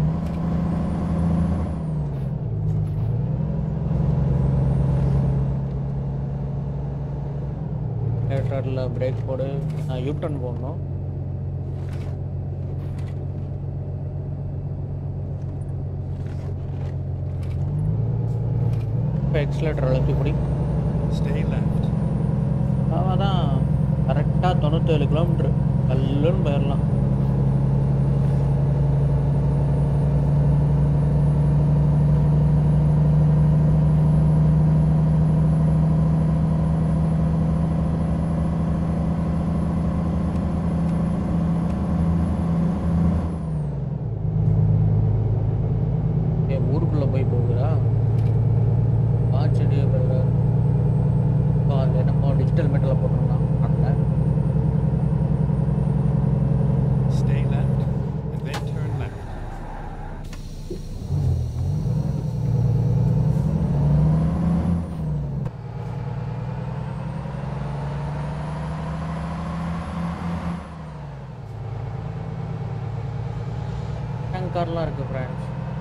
லேட்டரில் பிரேக் போடு நான் யூட்டன் போடணும் இப்போ எக்ஸ்லேட்டர் அழுத்தி பிடி Stay left. அவன் தான் கரெக்டாக தொண்ணூற்றேழு கிலோமீட்ரு கல்லுன்னு போயிடலாம் ஏ ஊருக்குள்ளே போய் போகுதா ஆச்சரிய பெறுகிறார் இப்போ அது என்னமோ டிஜிட்டல் மீட்டரில் போட்டிருந்தான் அதில் Stay left, and then turn left. டேங்கர்லாம் இருக்குது ஃப்ரெண்ட்ஸ்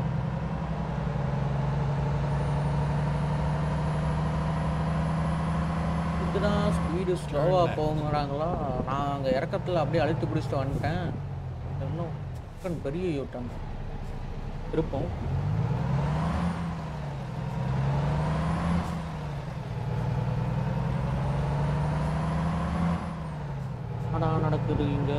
இதுதான் ஸ்பீடு ஸ்லோவாக போங்கிறாங்களா நான் அங்கே இறக்கத்தில் அப்படியே அழுத்தி பிடிச்சிட்டு வந்துட்டேன் இன்னும் fucking பெரிய யூட்டன் திருப்பம் அடா நடக்குது இங்கே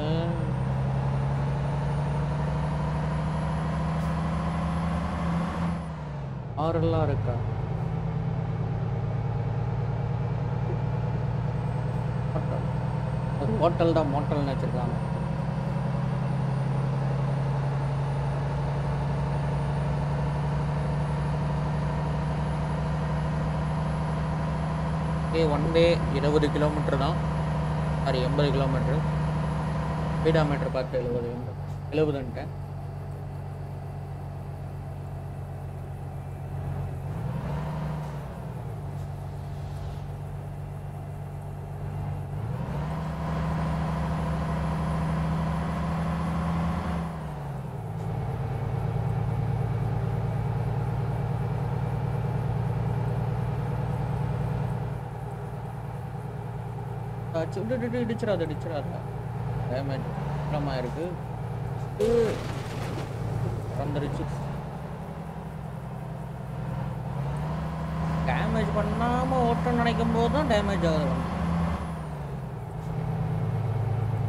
ஆறெல்லாம் இருக்கா ஹோட்டல் ஒரு ஹோட்டல் தான் மோட்டல்னு வச்சுருக்காங்க டே ஒன் டே இருபது கிலோமீட்டர் தான் சாரி எண்பது கிலோமீட்ரு ஸ்பீடாமீட்டர் பார்த்து எழுபது எழுபதுன்ட்டேன் ஆச்சு விட்டு விட்டு இடிச்சிடாத இடிச்சிடாத டேமேஜ் சுத்தமாக இருக்கு வந்துருச்சு டேமேஜ் பண்ணாமல் ஓட்டணும்னு நினைக்கும் போது தான் டேமேஜ் ஆகுது வண்டி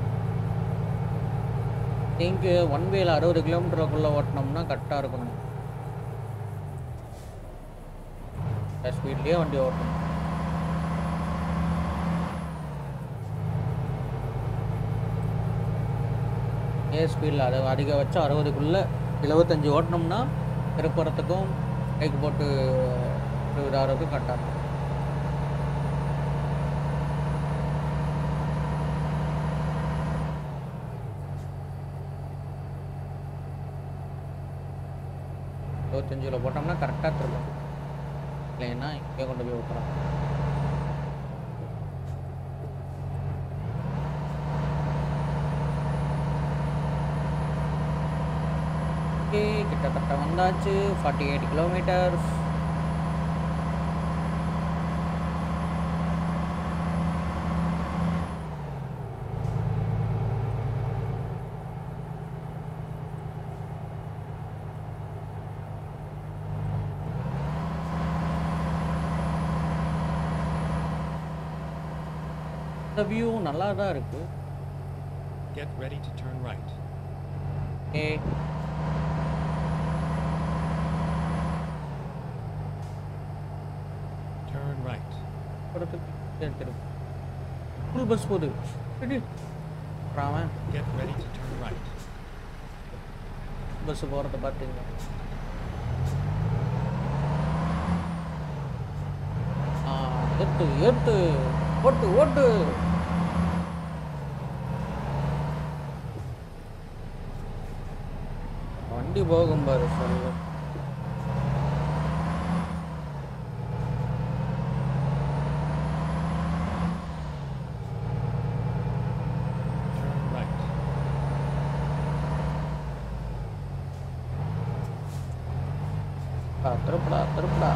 திங்க் ஒன் வேல அறுபது கிலோமீட்டருக்குள்ளே ஓட்டினோம்னா கரெக்டாக இருக்கணும் ஸ்பீட்லேயே வண்டி ஓட்டணும் ஏ ஸ்பீடில் அது அதிகபட்சம் அறுபதுக்குள்ளே எழுபத்தஞ்சி ஓட்டினோம்னா திருப்புறத்துக்கும் பைக் போட்டு இருபதாயிரத்துக்கும் கரெக்டாக இருக்கும் இருபத்தஞ்சில் போட்டோம்னா கரெக்டாக திரும்பும் இல்லைன்னா இங்கே கொண்டு போய் விட்டுறோம் ஓகே கிட்டத்தட்ட வந்தாச்சு ஃபார்ட்டி எயிட் கிலோமீட்டர்ஸ் இந்த வியூ நல்லா தான் இருக்கு Get ready to turn right. ஏ Turn right. ஃபுல் பஸ் போகுது ராமன் Get ready to turn right. Bus போகிறத பார்த்தீங்க ஆ ஏத்து ஏத்து ஓட்டு ஓட்டு வண்டி போகும் பாரு சொல்லு Turn right. ஆ, திருப்புடா திருப்புடா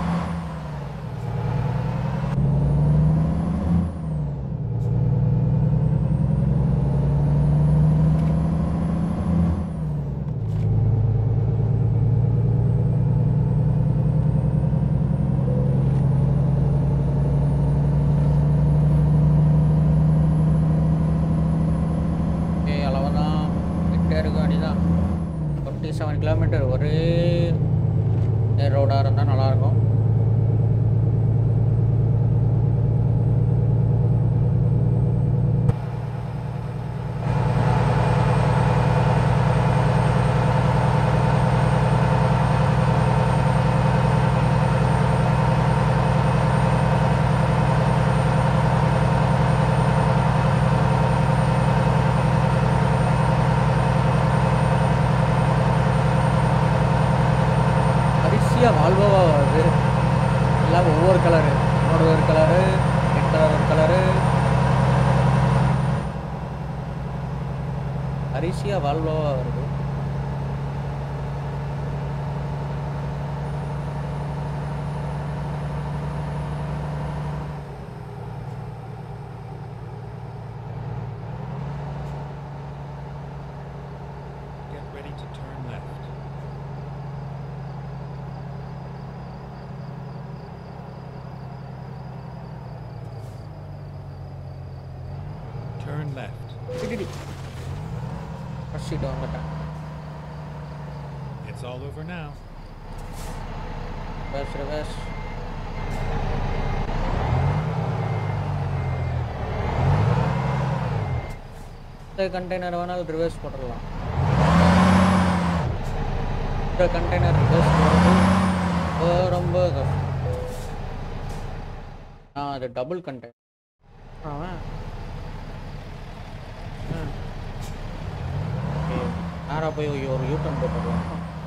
ஏய் அளவுதான் கிட்டே இருக்க வேண்டியதான் ஃபிஃப்டி செவன் கிலோமீட்டர் ஒரே நேர் ரோடாக இருந்தால் நல்லாயிருக்கும் அரிசியாக வால்வோவா வருது எல்லாம் ஒவ்வொரு கலரு என்னோட ஒரு கலரு ரெட் கலர் ஒரு கலரு அரிசியாக வால்வோவா வருது Get ready to turn left. Turn left. டிடிடி ஃபஸ்ட்டு வந்துட்டேன் It's all over now. Reverse reverse இந்த கண்டெய்னர் வேணாலும் ரிவர்ஸ் போட்டுடலாம் இந்த கண்டெய்னர் ரிவர்ஸ் போடுறது ரொம்ப கஷ்டம் ஆ அது டபுள் கண்டெய்னர் அவன் நேராக போய் ஒரு யூட்டன் போட்டுடலாம்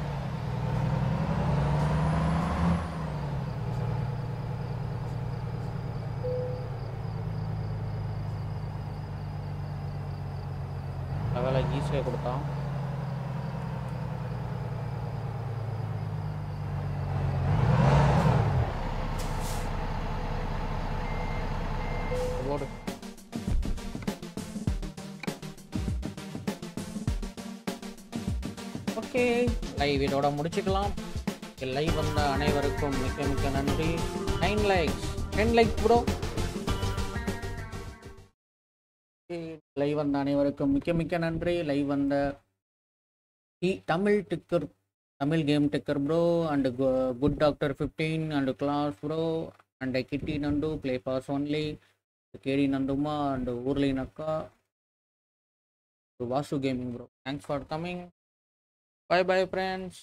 அதெல்லாம் ஈஸியாக கொடுத்தான் ஓடு ஓகே லைவ் இதோட முடிச்சுக்கலாம் லைவ் வந்த அனைவருக்கும் மிக்க மிக்க நன்றி nine likes ten like bro live வந்த அனைவருக்கும் மிக்க மிக்க நன்றி லைவ் வந்த டி தமிழ் டிக்கர் தமிழ் கேம் டிக்கர் bro and good doctor fifteen and class bro and கிட்டி நண்டு ப்ளே பாஸ் ஒன்லி கேடி நண்டுமா அண்ட் ஊர்லி நக்கா வாசு gaming bro thanks for coming bye bye friends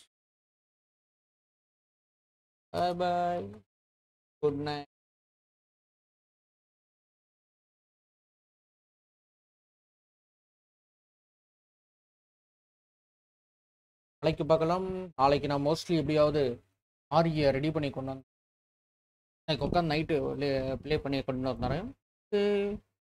bye bye good night நாளைக்கு பார்க்கலாம் நாளைக்கு நான் மோஸ்ட்லி எப்படியாவது ஆரியை ரெடி பண்ணி கொண்டு வந்து இன்னைக்கு உட்காந்து நைட்டு ப்ளே பண்ணி கொண்டு வந்துறேன்